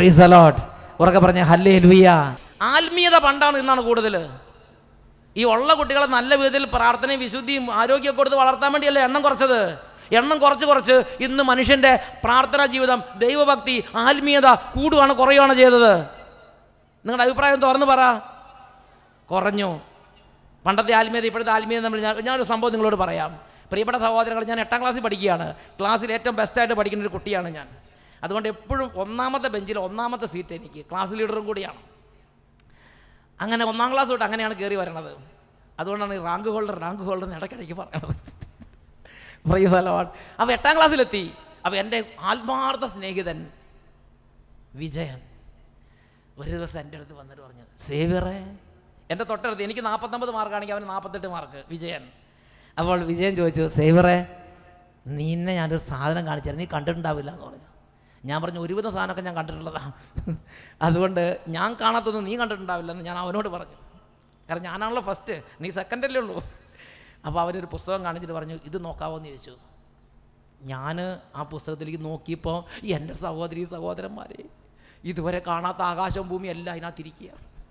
Price allot ഉറക്കെ പറഞ്ഞ ഹല്ലേ ലുയ്യ ആത്മീയത പണ്ടാണ് ഇന്നാണ് കൂടുതൽ ഈ ഉള്ള കുട്ടികളെ നല്ല വിധത്തിൽ പ്രാർത്ഥനയും വിശുദ്ധിയും ആരോഗ്യമൊക്കെ കൊടുത്ത് വളർത്താൻ വേണ്ടിയല്ലേ എണ്ണം കുറച്ചത് എണ്ണം കുറച്ച് കുറച്ച് ഇന്ന് മനുഷ്യൻ്റെ പ്രാർത്ഥനാ ജീവിതം ദൈവഭക്തി ആത്മീയത കൂടുകയാണ് കുറയുകയാണ് ചെയ്തത് നിങ്ങളുടെ അഭിപ്രായം തുറന്ന് പറ കുറഞ്ഞു പണ്ടത്തെ ആത്മീയത ഇപ്പോഴത്തെ ആത്മീയത നമ്മൾ ഞാൻ ഞാനൊരു സംഭവം നിങ്ങളോട് പറയാം പ്രിയപ്പെട്ട സഹോദരങ്ങൾ ഞാൻ എട്ടാം ക്ലാസ്സിൽ പഠിക്കുകയാണ് ക്ലാസ്സിൽ ഏറ്റവും ബെസ്റ്റായിട്ട് പഠിക്കുന്ന ഒരു കുട്ടിയാണ് ഞാൻ അതുകൊണ്ട് എപ്പോഴും ഒന്നാമത്തെ ബെഞ്ചിൽ ഒന്നാമത്തെ സീറ്റ് എനിക്ക് ക്ലാസ് ലീഡറും കൂടിയാണ് അങ്ങനെ ഒന്നാം ക്ലാസ് തൊട്ട് അങ്ങനെയാണ് കയറി വരണത് അതുകൊണ്ടാണ് ഈ റാങ്ക് ഹോൾഡർ റാങ്ക് ഹോൾഡർ എന്ന് ഇടയ്ക്കിടയ്ക്ക് പറയണത് പ്രൈസ് അലോട്ട് അപ്പോൾ എട്ടാം ക്ലാസ്സിലെത്തി അപ്പോൾ എൻ്റെ ആത്മാർത്ഥ സ്നേഹിതൻ വിജയൻ ഒരു ദിവസം എൻ്റെ അടുത്ത് വന്നിട്ട് പറഞ്ഞു സേവിയറേ എൻ്റെ തൊട്ടടുത്ത് എനിക്ക് നാൽപ്പത്തൊമ്പത് മാർക്കാണെങ്കിൽ അവന് നാൽപ്പത്തെട്ട് മാർക്ക് വിജയൻ അപ്പോൾ വിജയൻ ചോദിച്ചു സേവിയറേ നിന്നെ ഞാനൊരു സാധനം കാണിച്ചായിരുന്നു നീ കണ്ടിട്ടുണ്ടാവില്ല എന്ന് പറഞ്ഞു ഞാൻ പറഞ്ഞു ഒരുവിധ സാധനമൊക്കെ ഞാൻ കണ്ടിട്ടുള്ളതാണ് അതുകൊണ്ട് ഞാൻ കാണാത്തൊന്നും നീ കണ്ടിട്ടുണ്ടാവില്ലെന്ന് ഞാൻ അവനോട് പറഞ്ഞു കാരണം ഞാനാണല്ലോ ഫസ്റ്റ് നീ സെക്കൻഡല്ലേ ഉള്ളൂ അപ്പോൾ അവരൊരു പുസ്തകം കാണിച്ചിട്ട് പറഞ്ഞു ഇത് നോക്കാവോ എന്ന് ചോദിച്ചു ഞാൻ ആ പുസ്തകത്തിലേക്ക് നോക്കിയപ്പോൾ എൻ്റെ സഹോദരി സഹോദരന്മാരെ ഇതുവരെ കാണാത്ത ആകാശവും ഭൂമി എല്ലാം അതിനകത്തിരിക്കുക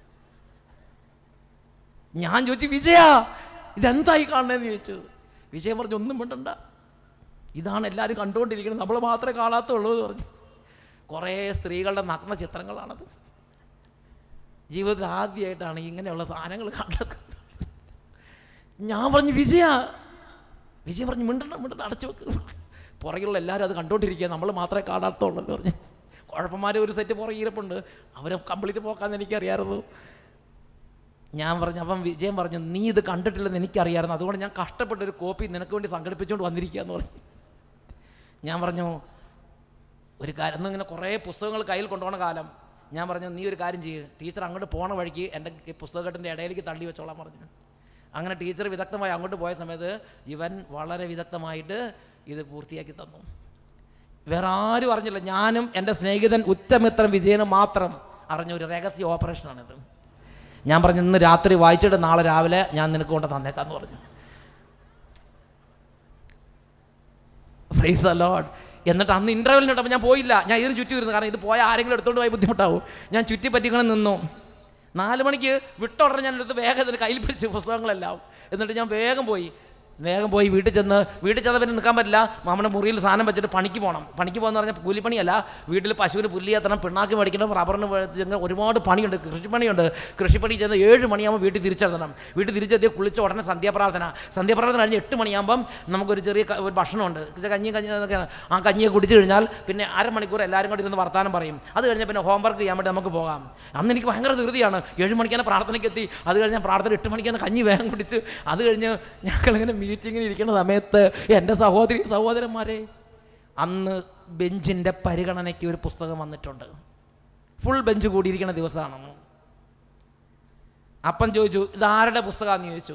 ഞാൻ ചോദിച്ചു വിജയ ഇതെന്തായി കാണണമെന്ന് ചോദിച്ചു വിജയൻ പറഞ്ഞു ഒന്നും മിണ്ടണ്ട ഇതാണ് എല്ലാവരും കണ്ടുകൊണ്ടിരിക്കുന്നത് നമ്മൾ മാത്രമേ കാണാത്തുള്ളൂ എന്ന് പറഞ്ഞു കുറേ സ്ത്രീകളുടെ നഗ്ന ചിത്രങ്ങളാണത് ജീവിതത്തിൽ ആദ്യമായിട്ടാണ് ഇങ്ങനെയുള്ള സാധനങ്ങൾ കണ്ടത് ഞാൻ പറഞ്ഞു വിജയ വിജയ പറഞ്ഞു മിണ്ടണ്ട മിണ്ടണ്ട അടച്ചു വെക്ക് പുറകിലുള്ള എല്ലാവരും അത് കണ്ടുകൊണ്ടിരിക്കുക നമ്മൾ മാത്രമേ കാണാത്തുള്ളൂ എന്ന് പറഞ്ഞു കുഴപ്പന്മാർ ഒരു സെറ്റ് പുറകിരിപ്പുണ്ട് അവരെ കംപ്ലീറ്റ് പോക്കാന്ന് എനിക്കറിയാമായിരുന്നു ഞാൻ പറഞ്ഞു അപ്പം വിജയൻ പറഞ്ഞു നീ ഇത് കണ്ടിട്ടില്ലെന്ന് എനിക്കറിയാമായിരുന്നു അതുകൊണ്ട് ഞാൻ കഷ്ടപ്പെട്ട ഒരു കോപ്പി നിനക്ക് വേണ്ടി സംഘടിപ്പിച്ചുകൊണ്ട് വന്നിരിക്കുക എന്ന് പറഞ്ഞു ഞാൻ പറഞ്ഞു ഒരു കാര്യം അന്ന് ഇങ്ങനെ കുറേ പുസ്തകങ്ങൾ കയ്യിൽ കൊണ്ടുപോകണ കാലം ഞാൻ പറഞ്ഞു നീ ഒരു കാര്യം ചെയ്യ് ടീച്ചർ അങ്ങോട്ട് പോണ വഴിക്ക് എൻ്റെ ഈ പുസ്തകത്തിൻ്റെ ഇടയിലേക്ക് തള്ളി വെച്ചോളാൻ പറഞ്ഞു അങ്ങനെ ടീച്ചർ വിദഗ്ധമായി അങ്ങോട്ട് പോയ സമയത്ത് ഇവൻ വളരെ വിദഗ്ധമായിട്ട് ഇത് പൂർത്തിയാക്കി തന്നു വേറെ ആരും അറിഞ്ഞില്ല ഞാനും എൻ്റെ സ്നേഹിതൻ ഉറ്റമിത്രം വിജയനും മാത്രം അറിഞ്ഞ ഒരു രഹസ്യ ഓപ്പറേഷനാണിത് ഞാൻ പറഞ്ഞു ഇന്ന് രാത്രി വായിച്ചിട്ട് നാളെ രാവിലെ ഞാൻ നിനക്ക് കൊണ്ട് തന്നേക്കാന്ന് പറഞ്ഞു ഫ്രൈസ് അലോഡ് എന്നിട്ട് അന്ന് ഇൻ്റർവെല്ലിനുണ്ടപ്പോൾ ഞാൻ പോയില്ല ഞാൻ ഇതിന് ചുറ്റി വരുന്നു കാരണം ഇത് പോയ ആരെങ്കിലും എടുത്തുകൊണ്ട് പോയി ബുദ്ധിമുട്ടാവും ഞാൻ ചുറ്റി പറ്റിക്കണം നിന്നു നാല് മണിക്ക് വിട്ടുടനെ ഞാൻ എടുത്ത് വേഗം ഇതിന് കയ്യിൽ പിടിച്ച് പുസ്തകങ്ങളെല്ലാം എന്നിട്ട് ഞാൻ വേഗം പോയി വേഗം പോയി വീട്ടിൽ ചെന്ന് വീട്ടിൽ ചെന്ന പിന്നെ നിൽക്കാൻ പറ്റില്ല നമ്മുടെ മുറിയിൽ സാധനം വെച്ചിട്ട് പണിക്ക് പോകണം പണിക്ക് പോകുന്ന പറഞ്ഞാൽ കൂലിപ്പണിയല്ല വീട്ടിൽ പശുവിന് പുല്ല് എത്തണം പിണ്ണാക്ക് മേടിക്കണം റബ്ബറിന് ചെന്ന് ഒരുപാട് പണിയുണ്ട് കൃഷിപ്പണിയുണ്ട് കൃഷിപ്പണി ചെന്ന് ഏഴ് മണിയാകുമ്പോൾ വീട്ടിൽ തിരിച്ചെത്തണം വീട്ടിൽ തിരിച്ചെത്തി കുളിച്ച ഉടനെ സന്ധ്യാപ്രാർത്ഥന സന്ധ്യാപ്രാർത്ഥന കഴിഞ്ഞ് എട്ട് മണിയാകുമ്പം നമുക്കൊരു ചെറിയ ക- ഒരു ഭക്ഷണമുണ്ട് ഇത് കഞ്ഞി കഞ്ഞി എന്നൊക്കെയാണ് ആ കഞ്ഞിയെ കുടിച്ചു കഴിഞ്ഞാൽ പിന്നെ അരമണിക്കൂർ എല്ലാവരും കൂടി ഇരുന്ന് വർത്താനം പറയും അത് കഴിഞ്ഞ് പിന്നെ ഹോംവർക്ക് ചെയ്യാൻ വേണ്ടി നമുക്ക് പോകാം അന്ന് എനിക്ക് ഭയങ്കര ധൃതിയാണ് ഏഴ് മണിക്കാണ് പ്രാർത്ഥനയ്ക്ക് എത്തി അത് കഴിഞ്ഞ് ഞാൻ പ്രാർത്ഥന എട്ട് മണിക്കാണ് കഞ്ഞി വേഗം കുടിച്ച് അത് കഴിഞ്ഞ് ഞങ്ങളിങ്ങനെ മീറ്റിങ്ങിന് ഇരിക്കുന്ന സമയത്ത് എൻ്റെ സഹോദരി സഹോദരന്മാരെ അന്ന് ബെഞ്ചിൻ്റെ പരിഗണനയ്ക്ക് ഒരു പുസ്തകം വന്നിട്ടുണ്ട് ഫുൾ ബെഞ്ച് കൂടിയിരിക്കുന്ന ദിവസമാണ് അപ്പം ചോദിച്ചു ഇത് ആരുടെ പുസ്തകമാണെന്ന് ചോദിച്ചു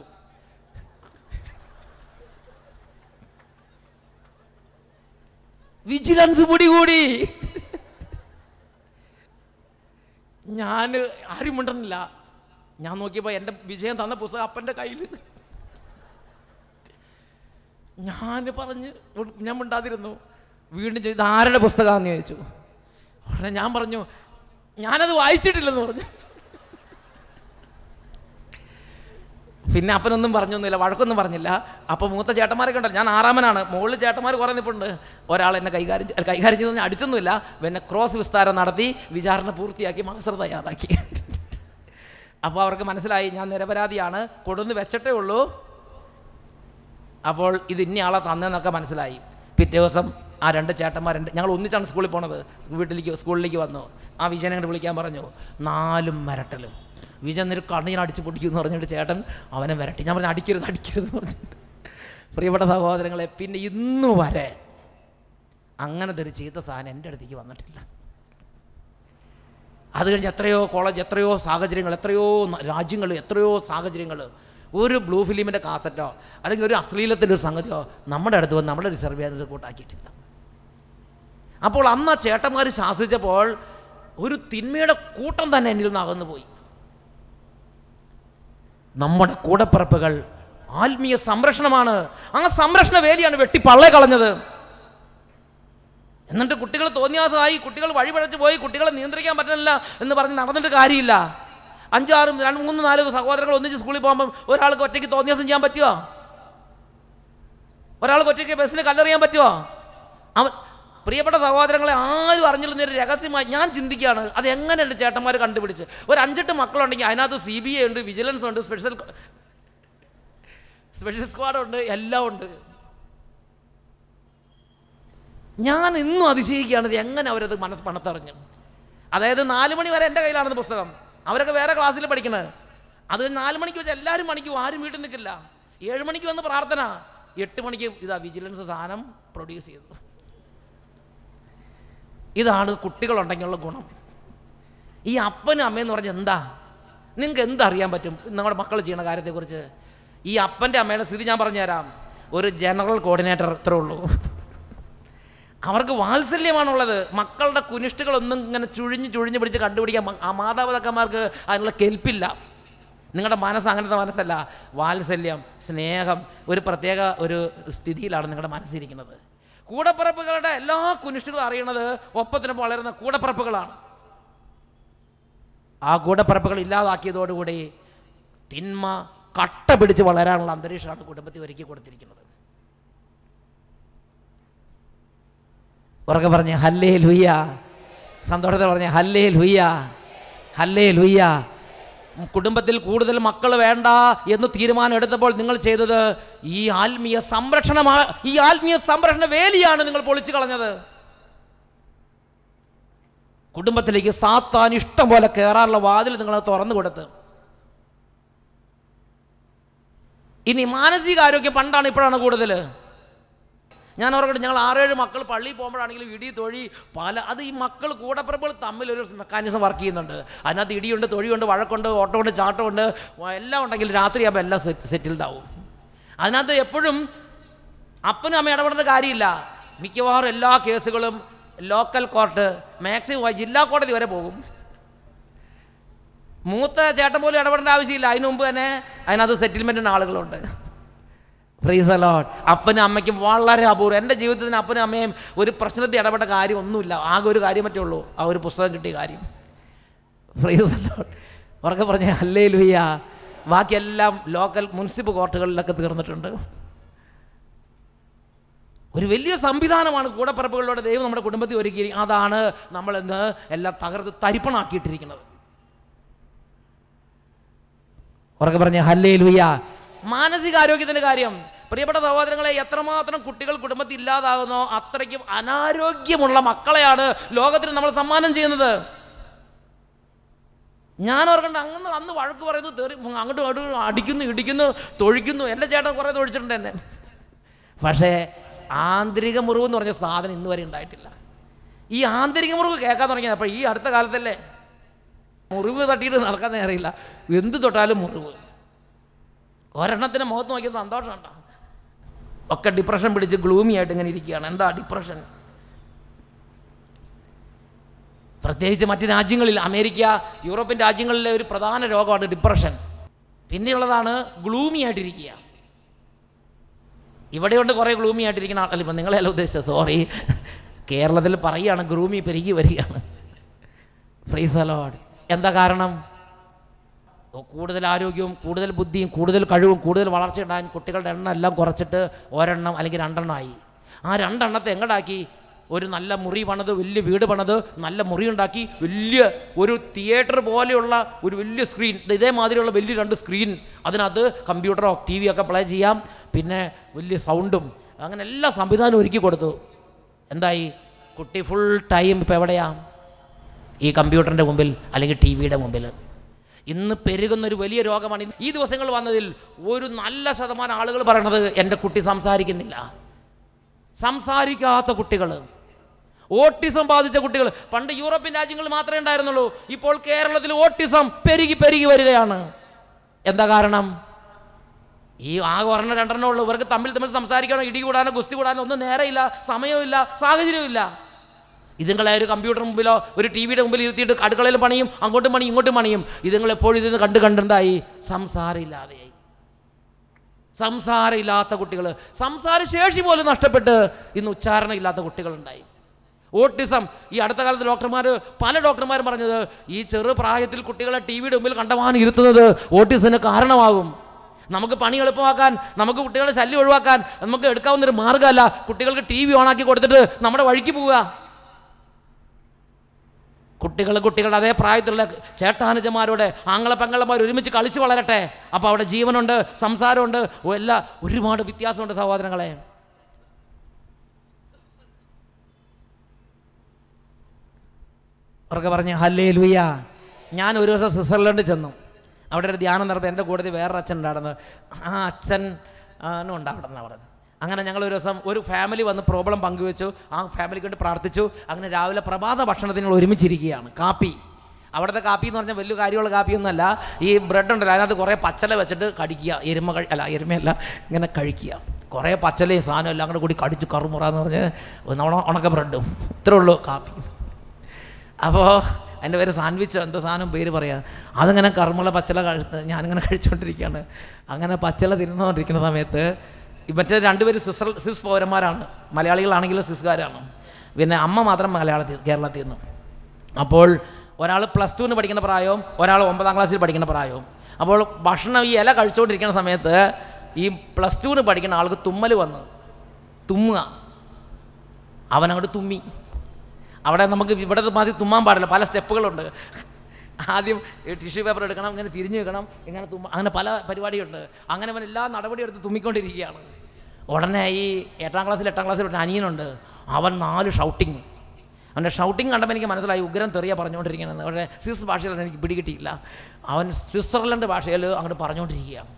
വിജിലൻസ് പിടികൂടി ഞാൻ ആരും മിണ്ടണില്ല ഞാൻ നോക്കിയപ്പോൾ എൻ്റെ വിജയം തന്ന പുസ്തകം അപ്പൻ്റെ കയ്യിൽ ഞാൻ പറഞ്ഞ് ഉൾ- ഞാൻ മിണ്ടാതിരുന്നു വീണ്ടും ചോദിച്ചു "ഇത് ആരുടെ പുസ്തകമാണെന്ന് ചോദിച്ചു ഉടനെ ഞാൻ പറഞ്ഞു ഞാനത് വായിച്ചിട്ടില്ലെന്ന് പറഞ്ഞു പിന്നെ അപ്പനൊന്നും പറഞ്ഞൊന്നുമില്ല വഴക്കൊന്നും പറഞ്ഞില്ല അപ്പോൾ മൂത്ത ചേട്ടന്മാരൊക്കെ ഉണ്ടല്ലോ ഞാൻ ആറാമനാണ് മുകളിൽ ചേട്ടന്മാർ കുറേ നിൽപ്പുണ്ട് ഒരാൾ എന്നെ കൈകാര്യം ചെ- കൈകാര്യം ചെയ്തു അടിച്ചൊന്നുമില്ല പിന്നെ ക്രോസ് വിസ്താരം നടത്തി വിചാരണ പൂർത്തിയാക്കി മത്സരം തയ്യാറാക്കി അപ്പോൾ അവർക്ക് മനസ്സിലായി ഞാൻ നിരപരാധിയാണ് കൊടുന്ന് വെച്ചിട്ടേ ഉള്ളൂ അപ്പോൾ ഇത് ഇന്നയാളെ തന്നെന്നൊക്കെ മനസ്സിലായി പിറ്റേ ദിവസം ആ രണ്ട് ചേട്ടന്മാരുണ്ട് ഞങ്ങൾ ഒന്നിച്ചാണ് സ്കൂളിൽ പോണത് വീട്ടിലേക്ക് സ്കൂളിലേക്ക് വന്നു ആ വിജയനെ അങ്ങോട്ട് വിളിക്കാൻ പറഞ്ഞു നാലും മരട്ടലും വിജയൻ എന്നിട്ട് കണ്ണിന് അടിച്ച് പൊടിക്കും എന്ന് പറഞ്ഞിട്ട് ചേട്ടൻ അവനെ വരട്ടി ഞാൻ പറഞ്ഞു അടിക്കരുത് അടിക്കരുത് എന്ന് പറഞ്ഞിട്ട് പ്രിയപ്പെട്ട സഹോദരങ്ങളെ പിന്നെ ഇന്നു വരെ അങ്ങനത്തെ ഒരു ചീത്ത സാധനം എൻ്റെ അടുത്തേക്ക് വന്നിട്ടില്ല അത് കഴിഞ്ഞ് എത്രയോ കോളേജ് എത്രയോ സാഹചര്യങ്ങൾ എത്രയോ ന- രാജ്യങ്ങൾ എത്രയോ സാഹചര്യങ്ങൾ ഒരു ബ്ലൂ ഫിലിമിൻ്റെ കാസറ്റോ അല്ലെങ്കിൽ ഒരു അശ്ലീലത്തിൻ്റെ ഒരു സംഗതിയോ നമ്മുടെ അടുത്ത് വന്ന് നമ്മുടെ റിസർവ് ചെയ്യാൻ കൂട്ടാക്കിയിട്ടില്ല അപ്പോൾ അന്ന് ആ ചേട്ടന്മാർ ശാസിച്ചപ്പോൾ ഒരു തിന്മയുടെ കൂട്ടം തന്നെ എന്നിൽ നിന്ന് അകന്നു പോയി നമ്മുടെ കൂടപ്പിറപ്പുകൾ ആത്മീയ സംരക്ഷണമാണ് ആ സംരക്ഷണ വേലിയാണ് വെട്ടി പള്ളേ കളഞ്ഞത് എന്നിട്ട് കുട്ടികൾ തോന്നിയാസമായി കുട്ടികൾ വഴിപഴച്ച് പോയി കുട്ടികളെ നിയന്ത്രിക്കാൻ പറ്റുന്നില്ല എന്ന് പറഞ്ഞ് നടന്നിട്ട് കാര്യമില്ല അഞ്ചാറും രണ്ട് മൂന്ന് നാല് സഹോദരങ്ങൾ ഒന്നിച്ച് സ്കൂളിൽ പോകുമ്പം ഒരാൾക്ക് ഒറ്റയ്ക്ക് തോന്നിയാസം ചെയ്യാൻ പറ്റുമോ ഒരാൾക്ക് ഒറ്റയ്ക്ക് ബസ്സിന് കല്ലെറിയാൻ പറ്റുമോ അവൻ പ്രിയപ്പെട്ട സഹോദരങ്ങളെ ആരും അറിഞ്ഞില്ലെന്ന ഒരു രഹസ്യമായി ഞാൻ ചിന്തിക്കുകയാണ് അത് എങ്ങനെ എൻ്റെ ചേട്ടന്മാർ കണ്ടുപിടിച്ച് ഒരു അഞ്ചെട്ട് മക്കളുണ്ടെങ്കിൽ അതിനകത്ത് സി ബി ഐ ഉണ്ട് വിജിലൻസ് ഉണ്ട് സ്പെഷ്യൽ സ്പെഷ്യൽ സ്ക്വാഡ് ഉണ്ട് എല്ലാം ഉണ്ട് ഞാൻ ഇന്നും അതിശയിക്കുകയാണ് ഇത് എങ്ങനെ അവരത് മനസ്സ് പണത്തറിഞ്ഞു അതായത് നാല് മണി വരെ എൻ്റെ കയ്യിലാണെന്ന് പുസ്തകം അവരൊക്കെ വേറെ ക്ലാസ്സിൽ പഠിക്കണത് അത് നാല് മണിക്ക് വെച്ച് എല്ലാവരും മണിക്കും ആരും വീട്ടിൽ നിൽക്കില്ല ഏഴ് മണിക്ക് വന്ന് പ്രാർത്ഥന എട്ട് മണിക്ക് ഇതാ വിജിലൻസ് സാധനം പ്രൊഡ്യൂസ് ചെയ്തു ഇതാണ് കുട്ടികളുണ്ടെങ്കിലുള്ള ഗുണം ഈ അപ്പനും അമ്മയെന്ന് പറഞ്ഞാൽ എന്താ നിങ്ങൾക്ക് എന്തറിയാൻ പറ്റും നമ്മുടെ മക്കൾ ചെയ്യുന്ന കാര്യത്തെക്കുറിച്ച് ഈ അപ്പൻ്റെ അമ്മയുടെ സ്ഥിതി ഞാൻ പറഞ്ഞുതരാം ഒരു ജനറൽ കോർഡിനേറ്റർ ഇത്രേ ഉള്ളൂ അവർക്ക് വാത്സല്യമാണുള്ളത് മക്കളുടെ കുനിഷ്ടുകളൊന്നും ഇങ്ങനെ ചുഴിഞ്ഞ് ചുഴിഞ്ഞ് പിടിച്ച് കണ്ടുപിടിക്കാൻ മ- ആ മാതാപിതാക്കന്മാർക്ക് അതിനുള്ള കെൽപ്പില്ല നിങ്ങളുടെ മനസ്സ് അങ്ങനത്തെ മനസ്സല്ല വാത്സല്യം സ്നേഹം ഒരു പ്രത്യേക ഒരു സ്ഥിതിയിലാണ് നിങ്ങളുടെ മനസ്സിരിക്കുന്നത് കൂടപ്പിറപ്പുകളുടെ എല്ലാ കുനിഷ്ടുകളും അറിയണത് ഒപ്പത്തിനൊപ്പം വളരുന്ന കൂടപ്പിറപ്പുകളാണ് ആ കൂടപ്പിറപ്പുകൾ ഇല്ലാതാക്കിയതോടുകൂടി തിന്മ കട്ട പിടിച്ച് വളരാനുള്ള അന്തരീക്ഷമാണ് കുടുംബത്തിൽ ഒരുക്കി കൊടുത്തിരിക്കുന്നത് ഉറക്കെ പറഞ്ഞ് ഹല്ലേ ലുയ്യ സന്തോഷത്തിൽ പറഞ്ഞ് ഹല്ലേ ലുയ്യ ഹല്ലേ ലുയ്യ കുടുംബത്തിൽ കൂടുതൽ മക്കൾ വേണ്ട എന്ന് തീരുമാനം എടുത്തപ്പോൾ നിങ്ങൾ ചെയ്തത് ഈ ആത്മീയ സംരക്ഷണമാ ഈ ആത്മീയ സംരക്ഷണ വേലിയാണ് നിങ്ങൾ പൊളിച്ചു കളഞ്ഞത് കുടുംബത്തിലേക്ക് സാത്താൻ ഇഷ്ടം പോലെ കയറാനുള്ള വാതിൽ നിങ്ങൾ തുറന്നു കൊടുത്ത് ഇനി മാനസികാരോഗ്യം പണ്ടാണ് ഇപ്പോഴാണ് കൂടുതൽ ഞാൻ ഓർക്കട്ടെ ഞങ്ങൾ ആറേഴ് മക്കൾ പള്ളിയിൽ പോകുമ്പോഴാണെങ്കിലും ഇടി തൊഴി പല അത് ഈ മക്കൾ കൂടപ്പിറപ്പുകൾ തമ്മിലൊരു മെക്കാനിസം വർക്ക് ചെയ്യുന്നുണ്ട് അതിനകത്ത് ഇടിയുണ്ട് തൊഴിയുണ്ട് വഴക്കുണ്ട് ഓട്ടമുണ്ട് ചാട്ടമുണ്ട് വ- എല്ലാം ഉണ്ടെങ്കിൽ രാത്രിയാകുമ്പോൾ എല്ലാം സെറ്റിൽഡ് ആവും അതിനകത്ത് എപ്പോഴും അപ്പനും അമ്മയും ഇടപെടേണ്ട കാര്യമില്ല മിക്കവാറും എല്ലാ കേസുകളും ലോക്കൽ കോർട്ട് മാക്സിമം ജില്ലാ കോടതി വരെ പോകും മൂത്ത ചേട്ടൻ പോലും ഇടപെടേണ്ട ആവശ്യമില്ല അതിനു മുമ്പ് തന്നെ അതിനകത്ത് സെറ്റിൽമെൻറ്റിന് ആളുകളുണ്ട് ഫ്രീസ് അലോട്ട് അപ്പനും അമ്മയ്ക്കും വളരെ അപൂർവം എൻ്റെ ജീവിതത്തിന് അപ്പനും അമ്മയും ഒരു പ്രശ്നത്തിൽ ഇടപെട്ട കാര്യം ഒന്നുമില്ല ആകെ ഒരു കാര്യം പറ്റേ ഉള്ളൂ ആ ഒരു പുസ്തകം കിട്ടിയ കാര്യം ഫ്രീസ് അലോട്ട് ഉറക്കെ പറഞ്ഞ അല്ലേ ലുയ്യ ബാക്കിയെല്ലാം ലോക്കൽ മുനിസിപ്പൽ കോർട്ടുകളിലൊക്കെ തീർന്നിട്ടുണ്ട് ഒരു വലിയ സംവിധാനമാണ് കൂടപ്പിറപ്പുകളിലൂടെ ദൈവം നമ്മുടെ കുടുംബത്തിൽ ഒരുക്കി അതാണ് നമ്മളിന്ന് എല്ലാം തകർത്ത് തരിപ്പണാക്കിയിട്ടിരിക്കുന്നത് ഉറക്കെ പറഞ്ഞ ഹല്ലേ ലുയ്യ മാനസികാരോഗ്യത്തിൻ്റെ കാര്യം പ്രിയപ്പെട്ട സഹോദരങ്ങളെ എത്രമാത്രം കുട്ടികൾ കുടുംബത്തിൽ ഇല്ലാതാകുന്നോ അത്രയ്ക്കും അനാരോഗ്യമുള്ള മക്കളെയാണ് ലോകത്തിന് നമ്മൾ സമ്മാനം ചെയ്യുന്നത് ഞാൻ ഓർക്കണ്ട അങ്ങനെ അന്ന് വഴക്ക് പറയുന്നു തെറി അങ്ങോട്ടും ഇങ്ങോട്ടും അടിക്കുന്നു ഇടിക്കുന്നു തൊഴിക്കുന്നു എൻ്റെ ചേട്ടൻ കുറേ തൊഴിച്ചിട്ടുണ്ട് എന്നെ പക്ഷേ ആന്തരിക മുറിവ് എന്ന് പറഞ്ഞ സാധനം ഇന്ന് വരെ ഉണ്ടായിട്ടില്ല ഈ ആന്തരിക മുറിവ് കേൾക്കാൻ തുടങ്ങിയത് അപ്പോൾ ഈ അടുത്ത കാലത്തല്ലേ മുറിവ് തട്ടിയിട്ട് നടക്കാൻ അറിയില്ല എന്ത് തൊട്ടാലും മുറിവ് ഒരെണ്ണത്തിൻ്റെ മുഖത്ത് നോക്കിയ സന്തോഷം ഉണ്ടോ ഒക്കെ ഡിപ്രഷൻ പിടിച്ച് ഗ്ലൂമി ആയിട്ട് ഇങ്ങനെ ഇരിക്കുകയാണ് എന്താ ഡിപ്രഷൻ പ്രത്യേകിച്ച് മറ്റ് രാജ്യങ്ങളിൽ അമേരിക്ക യൂറോപ്യൻ രാജ്യങ്ങളിലെ ഒരു പ്രധാന രോഗമാണ് ഡിപ്രഷൻ പിന്നെയുള്ളതാണ് ഗ്ലൂമി ആയിട്ടിരിക്കുക ഇവിടെയുണ്ട് കുറേ ഗ്ലൂമി ആയിട്ടിരിക്കുന്ന ആൾക്കാർ ഇപ്പം നിങ്ങളെല്ലാം ഉദ്ദേശിച്ചത് സോറി കേരളത്തിൽ പറയുകയാണ് ഗ്രൂമി പെരുകി വരികയാണ് ഫ്രീസ് അലോഡ് എന്താ കാരണം ഓ, കൂടുതൽ ആരോഗ്യവും കൂടുതൽ ബുദ്ധിയും കൂടുതൽ കഴിവും കൂടുതൽ വളർച്ച ഉണ്ടാകാൻ കുട്ടികളുടെ എണ്ണം എല്ലാം കുറച്ചിട്ട് ഒരെണ്ണം അല്ലെങ്കിൽ രണ്ടെണ്ണമായി ആ രണ്ടെണ്ണത്തെ എങ്ങടാക്കി ഒരു നല്ല മുറി പണിത് വലിയ വീട് പണിത് നല്ല മുറി ഉണ്ടാക്കി വലിയ ഒരു തിയേറ്റർ പോലെയുള്ള ഒരു വലിയ സ്ക്രീൻ ഇതേമാതിരിയുള്ള വലിയ രണ്ട് സ്ക്രീൻ അതിനകത്ത് കമ്പ്യൂട്ടറോ ടി വി ഒക്കെ പ്ലേ ചെയ്യാം പിന്നെ വലിയ സൗണ്ടും അങ്ങനെ എല്ലാ സംവിധാനവും ഒരുക്കി കൊടുത്തു എന്തായി കുട്ടി ഫുൾ ടൈം ഇപ്പോൾ എവിടെയാ ഈ കമ്പ്യൂട്ടറിൻ്റെ മുമ്പിൽ അല്ലെങ്കിൽ ടി വിയുടെ മുമ്പിൽ ഇന്ന് പെരുകുന്ന ഒരു വലിയ രോഗമാണ് ഇന്ന് ഈ ദിവസങ്ങൾ വന്നതിൽ ഒരു നല്ല ശതമാനം ആളുകൾ പറയണത് എൻ്റെ കുട്ടി സംസാരിക്കുന്നില്ല സംസാരിക്കാത്ത കുട്ടികൾ ഓട്ടിസം ബാധിച്ച കുട്ടികൾ പണ്ട് യൂറോപ്യൻ രാജ്യങ്ങളിൽ മാത്രമേ ഉണ്ടായിരുന്നുള്ളൂ ഇപ്പോൾ കേരളത്തിൽ ഓട്ടിസം പെരുകി പെരുകി വരികയാണ് എന്താ കാരണം ഈ ആകെ ഒരെണ്ണം രണ്ടെണ്ണം ഉള്ളൂ ഇവർക്ക് തമ്മിൽ തമ്മിൽ സംസാരിക്കാനോ ഇടി കൂടാനോ ഗുസ്തി കൂടാനോ ഒന്നും നേരെയില്ല സമയമില്ല സാഹചര്യമില്ല ഇതുങ്ങളെ ഒരു കമ്പ്യൂട്ടർ മുമ്പിലോ ഒരു ടി വിയുടെ മുമ്പിൽ ഇരുത്തിയിട്ട് അടുക്കളയിൽ പണിയും അങ്ങോട്ടും പണിയും ഇങ്ങോട്ടും പണിയും ഇതുങ്ങൾ എപ്പോഴും ഇത് കണ്ട് കണ്ടെന്തായി സംസാരമില്ലാതെയായി സംസാരമില്ലാത്ത കുട്ടികൾ സംസാരശേഷി പോലും നഷ്ടപ്പെട്ട് ഇന്ന് ഉച്ചാരണം ഇല്ലാത്ത കുട്ടികളുണ്ടായി ഓട്ടിസം ഈ അടുത്ത കാലത്ത് ഡോക്ടർമാർ പല ഡോക്ടർമാരും പറഞ്ഞത് ഈ ചെറു പ്രായത്തിൽ കുട്ടികളെ ടി വിയുടെ മുമ്പിൽ കണ്ടമാനം ഇരുത്തുന്നത് ഓട്ടിസത്തിന് കാരണമാകും നമുക്ക് പണി എളുപ്പമാക്കാൻ നമുക്ക് കുട്ടികളെ ശല്യം ഒഴിവാക്കാൻ നമുക്ക് എടുക്കാവുന്നൊരു മാർഗ്ഗമല്ല കുട്ടികൾക്ക് ടി വി ഓണാക്കി കൊടുത്തിട്ട് നമ്മുടെ വഴിക്ക് പോവുക കുട്ടികൾ കുട്ടികളുടെ അതേ പ്രായത്തിലുള്ള ചേട്ടാനുജന്മാരോട് ആങ്ങളെ പെങ്ങളമാർ ഒരുമിച്ച് കളിച്ച് വളരട്ടെ അപ്പോൾ അവിടെ ജീവനുണ്ട് സംസാരമുണ്ട് എല്ലാ ഒരുപാട് വ്യത്യാസമുണ്ട് സഹോദരങ്ങളെ അവർക്ക് പറഞ്ഞ് ഹല്ലേ ലുയ്യ ഞാൻ ഒരു ദിവസം സ്വിറ്റ്സർലൻഡിൽ ചെന്നു അവിടെ ഒരു ധ്യാനം നടത്തുമ്പോൾ എൻ്റെ കൂട്ടത്തിൽ വേറൊരു അച്ഛൻ ഉണ്ടായിരുന്നു ആ അച്ഛൻ ആനും ഉണ്ട് അവിടെ നിന്ന് അവിടെ അങ്ങനെ ഞങ്ങൾ ഒരു ദിവസം ഒരു ഫാമിലി വന്ന് പ്രോബ്ലം പങ്കുവെച്ചു ആ ഫാമിലിക്ക് വേണ്ടി പ്രാർത്ഥിച്ചു അങ്ങനെ രാവിലെ പ്രഭാത ഭക്ഷണത്തിന് ഞങ്ങൾ ഒരുമിച്ചിരിക്കുകയാണ് കാപ്പി അവിടുത്തെ കാപ്പി എന്ന് പറഞ്ഞാൽ വലിയ കാര്യമുള്ള കാപ്പിയൊന്നുമല്ല ഈ ബ്രെഡ് ഉണ്ടല്ലോ അതിനകത്ത് കുറേ പച്ചല വെച്ചിട്ട് കടിക്കുക എരുമ കഴി അല്ല എരുമയല്ല ഇങ്ങനെ കഴിക്കുക കുറേ പച്ചലയും സാധനം എല്ലാം കൂടെ കൂടി കടിച്ച് കറുമുറ എന്ന് പറഞ്ഞ് ഉണ- ഉണക്ക ബ്രെഡും ഇത്രേ ഉള്ളൂ കാപ്പി അപ്പോൾ അതിൻ്റെ പേര് സാൻഡ്വിച്ച് എന്തോ സാധനം പേര് പറയാം അതിങ്ങനെ കർമ്മള പച്ചല കഴി ഞാനിങ്ങനെ കഴിച്ചുകൊണ്ടിരിക്കുകയാണ് അങ്ങനെ പച്ചല തിന്നുകൊണ്ടിരിക്കുന്ന സമയത്ത് ഈ മറ്റേ രണ്ടുപേരും സിസ് സിസ് പൗരന്മാരാണ് മലയാളികളാണെങ്കിലും സിസ്കാരാണ് പിന്നെ അമ്മ മാത്രം മലയാളത്തിൽ കേരളത്തിൽ നിന്ന് അപ്പോൾ ഒരാൾ പ്ലസ് ടുവിന് പഠിക്കുന്ന പ്രായവും ഒരാൾ ഒമ്പതാം ക്ലാസ്സിൽ പഠിക്കുന്ന പ്രായവും അപ്പോൾ ഭക്ഷണം ഈ ഇല കഴിച്ചുകൊണ്ടിരിക്കുന്ന സമയത്ത് ഈ പ്ലസ് ടുവിന് പഠിക്കുന്ന ആൾക്ക് തുമ്മൽ വന്ന് തുമ്മുക അവനങ്ങോട്ട് തുമ്മി അവിടെ നമുക്ക് ഇവിടെ മാതി തുമ്മാൻ പാടില്ല പല സ്റ്റെപ്പുകളുണ്ട് ആദ്യം ടിഷ്യൂ പേപ്പർ എടുക്കണം ഇങ്ങനെ തിരിഞ്ഞു വെക്കണം ഇങ്ങനെ തുമ്മ അങ്ങനെ പല പരിപാടിയുണ്ട് അങ്ങനെ അവൻ എല്ലാ നടപടിയും എടുത്ത് തുമ്മിക്കൊണ്ടിരിക്കുകയാണ് ഉടനെ ഈ എട്ടാം ക്ലാസ്സിൽ എട്ടാം ക്ലാസ്സിൽ ഒരു അനിയനുണ്ട് അവൻ നാല് ഷൗട്ടിങ് അവൻ്റെ ഷൗട്ടിങ് കണ്ടപ്പോൾ എനിക്ക് മനസ്സിലായി ഉഗ്രം തെറിയ പറഞ്ഞുകൊണ്ടിരിക്കുകയാണ് അവരുടെ സ്വിസ് ഭാഷയിൽ എനിക്ക് പിടികിട്ടിയില്ല അവൻ സ്വിറ്റ്സർലൻഡ് ഭാഷയിൽ അങ്ങോട്ട് പറഞ്ഞുകൊണ്ടിരിക്കുകയാണ്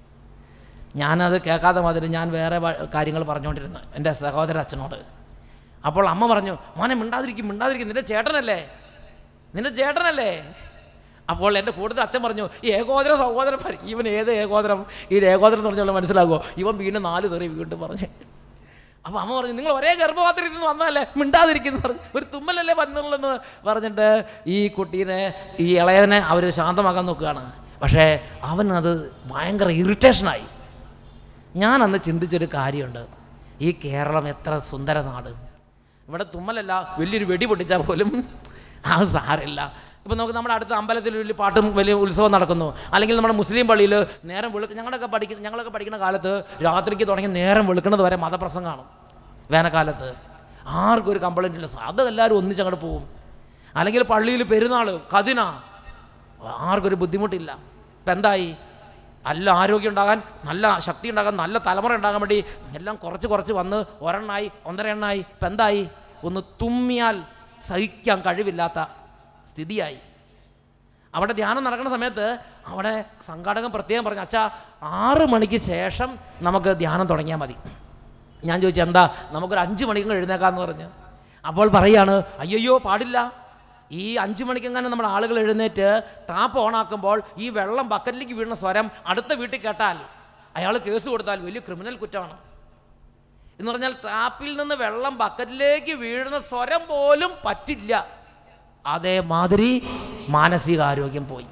ഞാനത് കേൾക്കാതെ മാതിരി ഞാൻ വേറെ വ- കാര്യങ്ങൾ പറഞ്ഞുകൊണ്ടിരുന്നു എൻ്റെ സഹോദര അച്ഛനോട് അപ്പോൾ അമ്മ പറഞ്ഞു മോനെ മിണ്ടാതിരിക്കും മിണ്ടാതിരിക്കും നിന്റെ ചേട്ടനല്ലേ നിന്റെ ചേട്ടനല്ലേ അപ്പോൾ എൻ്റെ കൂടുതൽ അച്ഛൻ പറഞ്ഞു ഈ ഏകോദര സഹോദരൻ പരി- ഇവൻ ഏത് ഏകോദരം ഈ ഏകോദരം എന്ന് പറഞ്ഞാൽ മനസ്സിലാകുമോ ഇവൻ വീണ്ടും നാല് തെറി വീണ്ടും പറഞ്ഞു അപ്പോൾ അമ്മ പറഞ്ഞു നിങ്ങൾ ഒരേ ഗർഭപാത്രത്തിൽ നിന്ന് വന്നതല്ലേ മിണ്ടാതിരിക്കുന്നു പറഞ്ഞു ഒരു തുമ്മലല്ലേ വന്നുള്ളെന്ന് പറഞ്ഞിട്ട് ഈ കുട്ടീനെ ഈ ഇളയവനെ അവർ ശാന്തമാക്കാൻ നോക്കുകയാണ് പക്ഷേ അവൻ അത് ഭയങ്കര ഇറിറ്റേഷനായി ഞാൻ അന്ന് ചിന്തിച്ചൊരു കാര്യമുണ്ട് ഈ കേരളം എത്ര സുന്ദര നാട് ഇവിടെ തുമ്മലല്ല വലിയൊരു വെടി പൊട്ടിച്ചാൽ പോലും ആ സാരമില്ല ഇപ്പം നമുക്ക് നമ്മുടെ അടുത്ത അമ്പലത്തിൽ വലിയ പാട്ടും വലിയ ഉത്സവം നടക്കുന്നു അല്ലെങ്കിൽ നമ്മുടെ മുസ്ലിം പള്ളിയിൽ നേരം വെളുക്ക ഞങ്ങളൊക്കെ പഠിക്കുന്ന ഞങ്ങളൊക്കെ പഠിക്കുന്ന കാലത്ത് രാത്രിക്ക് തുടങ്ങി നേരം വെളുക്കുന്നത് വരെ മതപ്രസംഗമാണ് വേനൽക്കാലത്ത് ആർക്കും ഒരു കംപ്ലൈൻറ്റ് ഇല്ല അത് എല്ലാവരും ഒന്നിച്ച് അങ്ങോട്ട് പോകും അല്ലെങ്കിൽ പള്ളിയിൽ പെരുന്നാൾ കതിന ആർക്കൊരു ബുദ്ധിമുട്ടില്ല ഇപ്പം എന്തായി നല്ല ആരോഗ്യം ഉണ്ടാകാൻ നല്ല ശക്തി ഉണ്ടാകാൻ നല്ല തലമുറ ഉണ്ടാകാൻ വേണ്ടി എല്ലാം കുറച്ച് കുറച്ച് വന്ന് ഒരെണ്ണായി ഒന്നര എണ്ണായി ഇപ്പം എന്തായി ഒന്ന് തുമ്മിയാൽ സഹിക്കാൻ കഴിവില്ലാത്ത സ്ഥിതിയായി അവിടെ ധ്യാനം നടക്കുന്ന സമയത്ത് അവിടെ സംഘാടകൻ പ്രത്യേകം പറഞ്ഞു അച്ഛാ ആറ് മണിക്ക് ശേഷം നമുക്ക് ധ്യാനം തുടങ്ങിയാൽ മതി ഞാൻ ചോദിച്ചു എന്താ നമുക്കൊരു അഞ്ച് മണിക്കും എഴുന്നേക്കാന്ന് പറഞ്ഞു അപ്പോൾ പറയാണ് അയ്യോ പാടില്ല ഈ അഞ്ച് മണിക്കെങ്ങനെ നമ്മുടെ ആളുകൾ എഴുന്നേറ്റ് ടാപ്പ് ഓണാക്കുമ്പോൾ ഈ വെള്ളം ബക്കറ്റിലേക്ക് വീഴുന്ന സ്വരം അടുത്ത വീട്ടിൽ കേട്ടാൽ അയാൾ കേസ് കൊടുത്താൽ വലിയ ക്രിമിനൽ കുറ്റമാണ് എന്ന് പറഞ്ഞാൽ ടാപ്പിൽ നിന്ന് വെള്ളം ബക്കറ്റിലേക്ക് വീഴുന്ന സ്വരം പോലും പറ്റില്ല അതേമാതിരി മാനസികാരോഗ്യം പോയി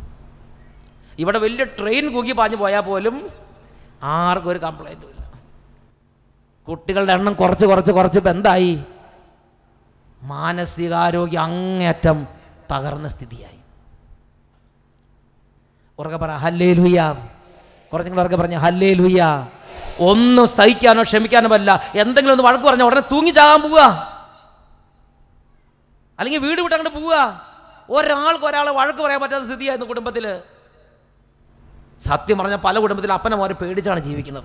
ഇവിടെ വലിയ ട്രെയിൻ കുക്കി പാഞ്ഞു പോയാൽ പോലും ആർക്കും ഒരു കംപ്ലൈൻറ്റും ഇല്ല കുട്ടികളുടെ എണ്ണം കുറച്ച് കുറച്ച് കുറച്ച് ഇപ്പം എന്തായി മാനസികാരോഗ്യം അങ്ങേറ്റം തകർന്ന സ്ഥിതിയായി ഉറക്കെ പറ ഹല്ലേ ലുയ്യ കുറച്ചും കൂടെ ഉറക്കെ പറഞ്ഞ ഹല്ലേ ലുയ്യ ഒന്നും സഹിക്കാനോ ക്ഷമിക്കാനോ പറ്റില്ല എന്തെങ്കിലും ഒന്ന് വഴക്ക് പറഞ്ഞാൽ ഉടനെ തൂങ്ങിച്ചാകാൻ പോവുക അല്ലെങ്കിൽ വീട് വിട്ട് അങ്ങോട്ട് പോവുക ഒരാൾക്ക് ഒരാളെ വഴക്ക് പറയാൻ പറ്റാത്ത സ്ഥിതിയായിരുന്നു കുടുംബത്തിൽ സത്യം പറഞ്ഞാൽ പല കുടുംബത്തിലും അപ്പനമാരെ പേടിച്ചാണ് ജീവിക്കുന്നത്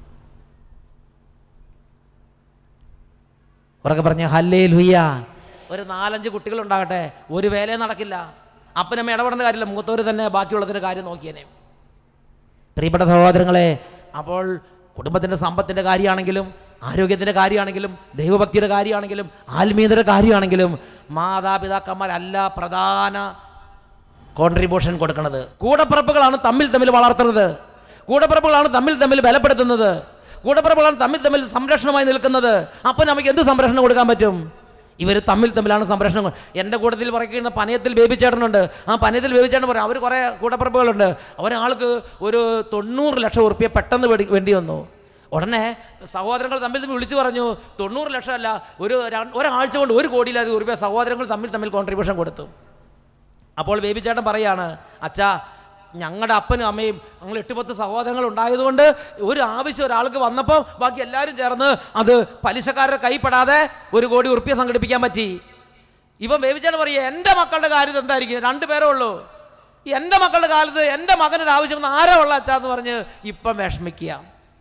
ഉറക്കെ പറഞ്ഞ ഹല്ലേ ലുയ്യ ഒരു നാലഞ്ച് കുട്ടികളുണ്ടാകട്ടെ ഒരു വേലയും നടക്കില്ല അപ്പനമ്മ ഇടപെടേണ്ട കാര്യമില്ല മുഖത്തോര് തന്നെ ബാക്കിയുള്ളതിൻ്റെ കാര്യം നോക്കിയേനെ പ്രിയപ്പെട്ട സഹോദരങ്ങളെ അപ്പോൾ കുടുംബത്തിൻ്റെ സമ്പത്തിൻ്റെ കാര്യമാണെങ്കിലും ആരോഗ്യത്തിൻ്റെ കാര്യമാണെങ്കിലും ദൈവഭക്തിയുടെ കാര്യമാണെങ്കിലും ആത്മീയതയുടെ കാര്യമാണെങ്കിലും മാതാപിതാക്കന്മാരല്ല പ്രധാന കോൺട്രിബ്യൂഷൻ കൊടുക്കുന്നത് കൂടപ്പിറപ്പുകളാണ് തമ്മിൽ തമ്മിൽ വളർത്തുന്നത് കൂടപ്പിറപ്പുകളാണ് തമ്മിൽ തമ്മിൽ ബലപ്പെടുത്തുന്നത് കൂടപ്പിറപ്പുകളാണ് തമ്മിൽ തമ്മിൽ സംരക്ഷണമായി നിൽക്കുന്നത് അപ്പം നമുക്ക് എന്ത് സംരക്ഷണം കൊടുക്കാൻ പറ്റും ഇവർ തമ്മിൽ തമ്മിലാണ് സംരക്ഷണം കൊ- എൻ്റെ കൂട്ടത്തിൽ പറയുന്ന പനയത്തിൽ ബേബിച്ചേട്ടനുണ്ട് ആ പനയത്തിൽ ബേബിച്ചേട്ടൻ പറയും അവർ കുറേ കൂടപ്പിറപ്പുകളുണ്ട് ഒരാൾക്ക് ഒരു തൊണ്ണൂറ് ലക്ഷം ഉറുപ്പ്യ പെട്ടെന്ന് വേടി- വേണ്ടി വന്നു ഉടനെ സഹോദരങ്ങൾ തമ്മിൽ തമ്മിൽ വിളിച്ചു പറഞ്ഞു തൊണ്ണൂറ് ലക്ഷം അല്ല ഒരു ര- ഒരാഴ്ച കൊണ്ട് ഒരു കോടിയിലധികം രൂപ സഹോദരങ്ങൾ തമ്മിൽ തമ്മിൽ കോൺട്രിബ്യൂഷൻ കൊടുത്തു അപ്പോൾ ബേബി ചേട്ടൻ പറയാണ് അച്ഛാ ഞങ്ങളുടെ അപ്പനും അമ്മയും ഞങ്ങൾ എട്ട് പത്ത് സഹോദരങ്ങൾ ഉണ്ടായതുകൊണ്ട് ഒരു ആവശ്യം ഒരാൾക്ക് വന്നപ്പോൾ ബാക്കി എല്ലാവരും ചേർന്ന് അത് പലിശക്കാരുടെ കൈപ്പെടാതെ ഒരു കോടി ഉറുപ്പ്യ സംഘടിപ്പിക്കാൻ പറ്റി ഇപ്പം ബേബി ചേട്ടൻ പറയുക എൻ്റെ മക്കളുടെ കാര്യം എന്തായിരിക്കും രണ്ട് പേരേ ഉള്ളൂ എൻ്റെ മക്കളുടെ കാലത്ത് എൻ്റെ മകനൊരു ആവശ്യം വന്ന് ആരാ ഉള്ള അച്ഛാന്ന് പറഞ്ഞ് ഇപ്പം വിഷമിക്കുക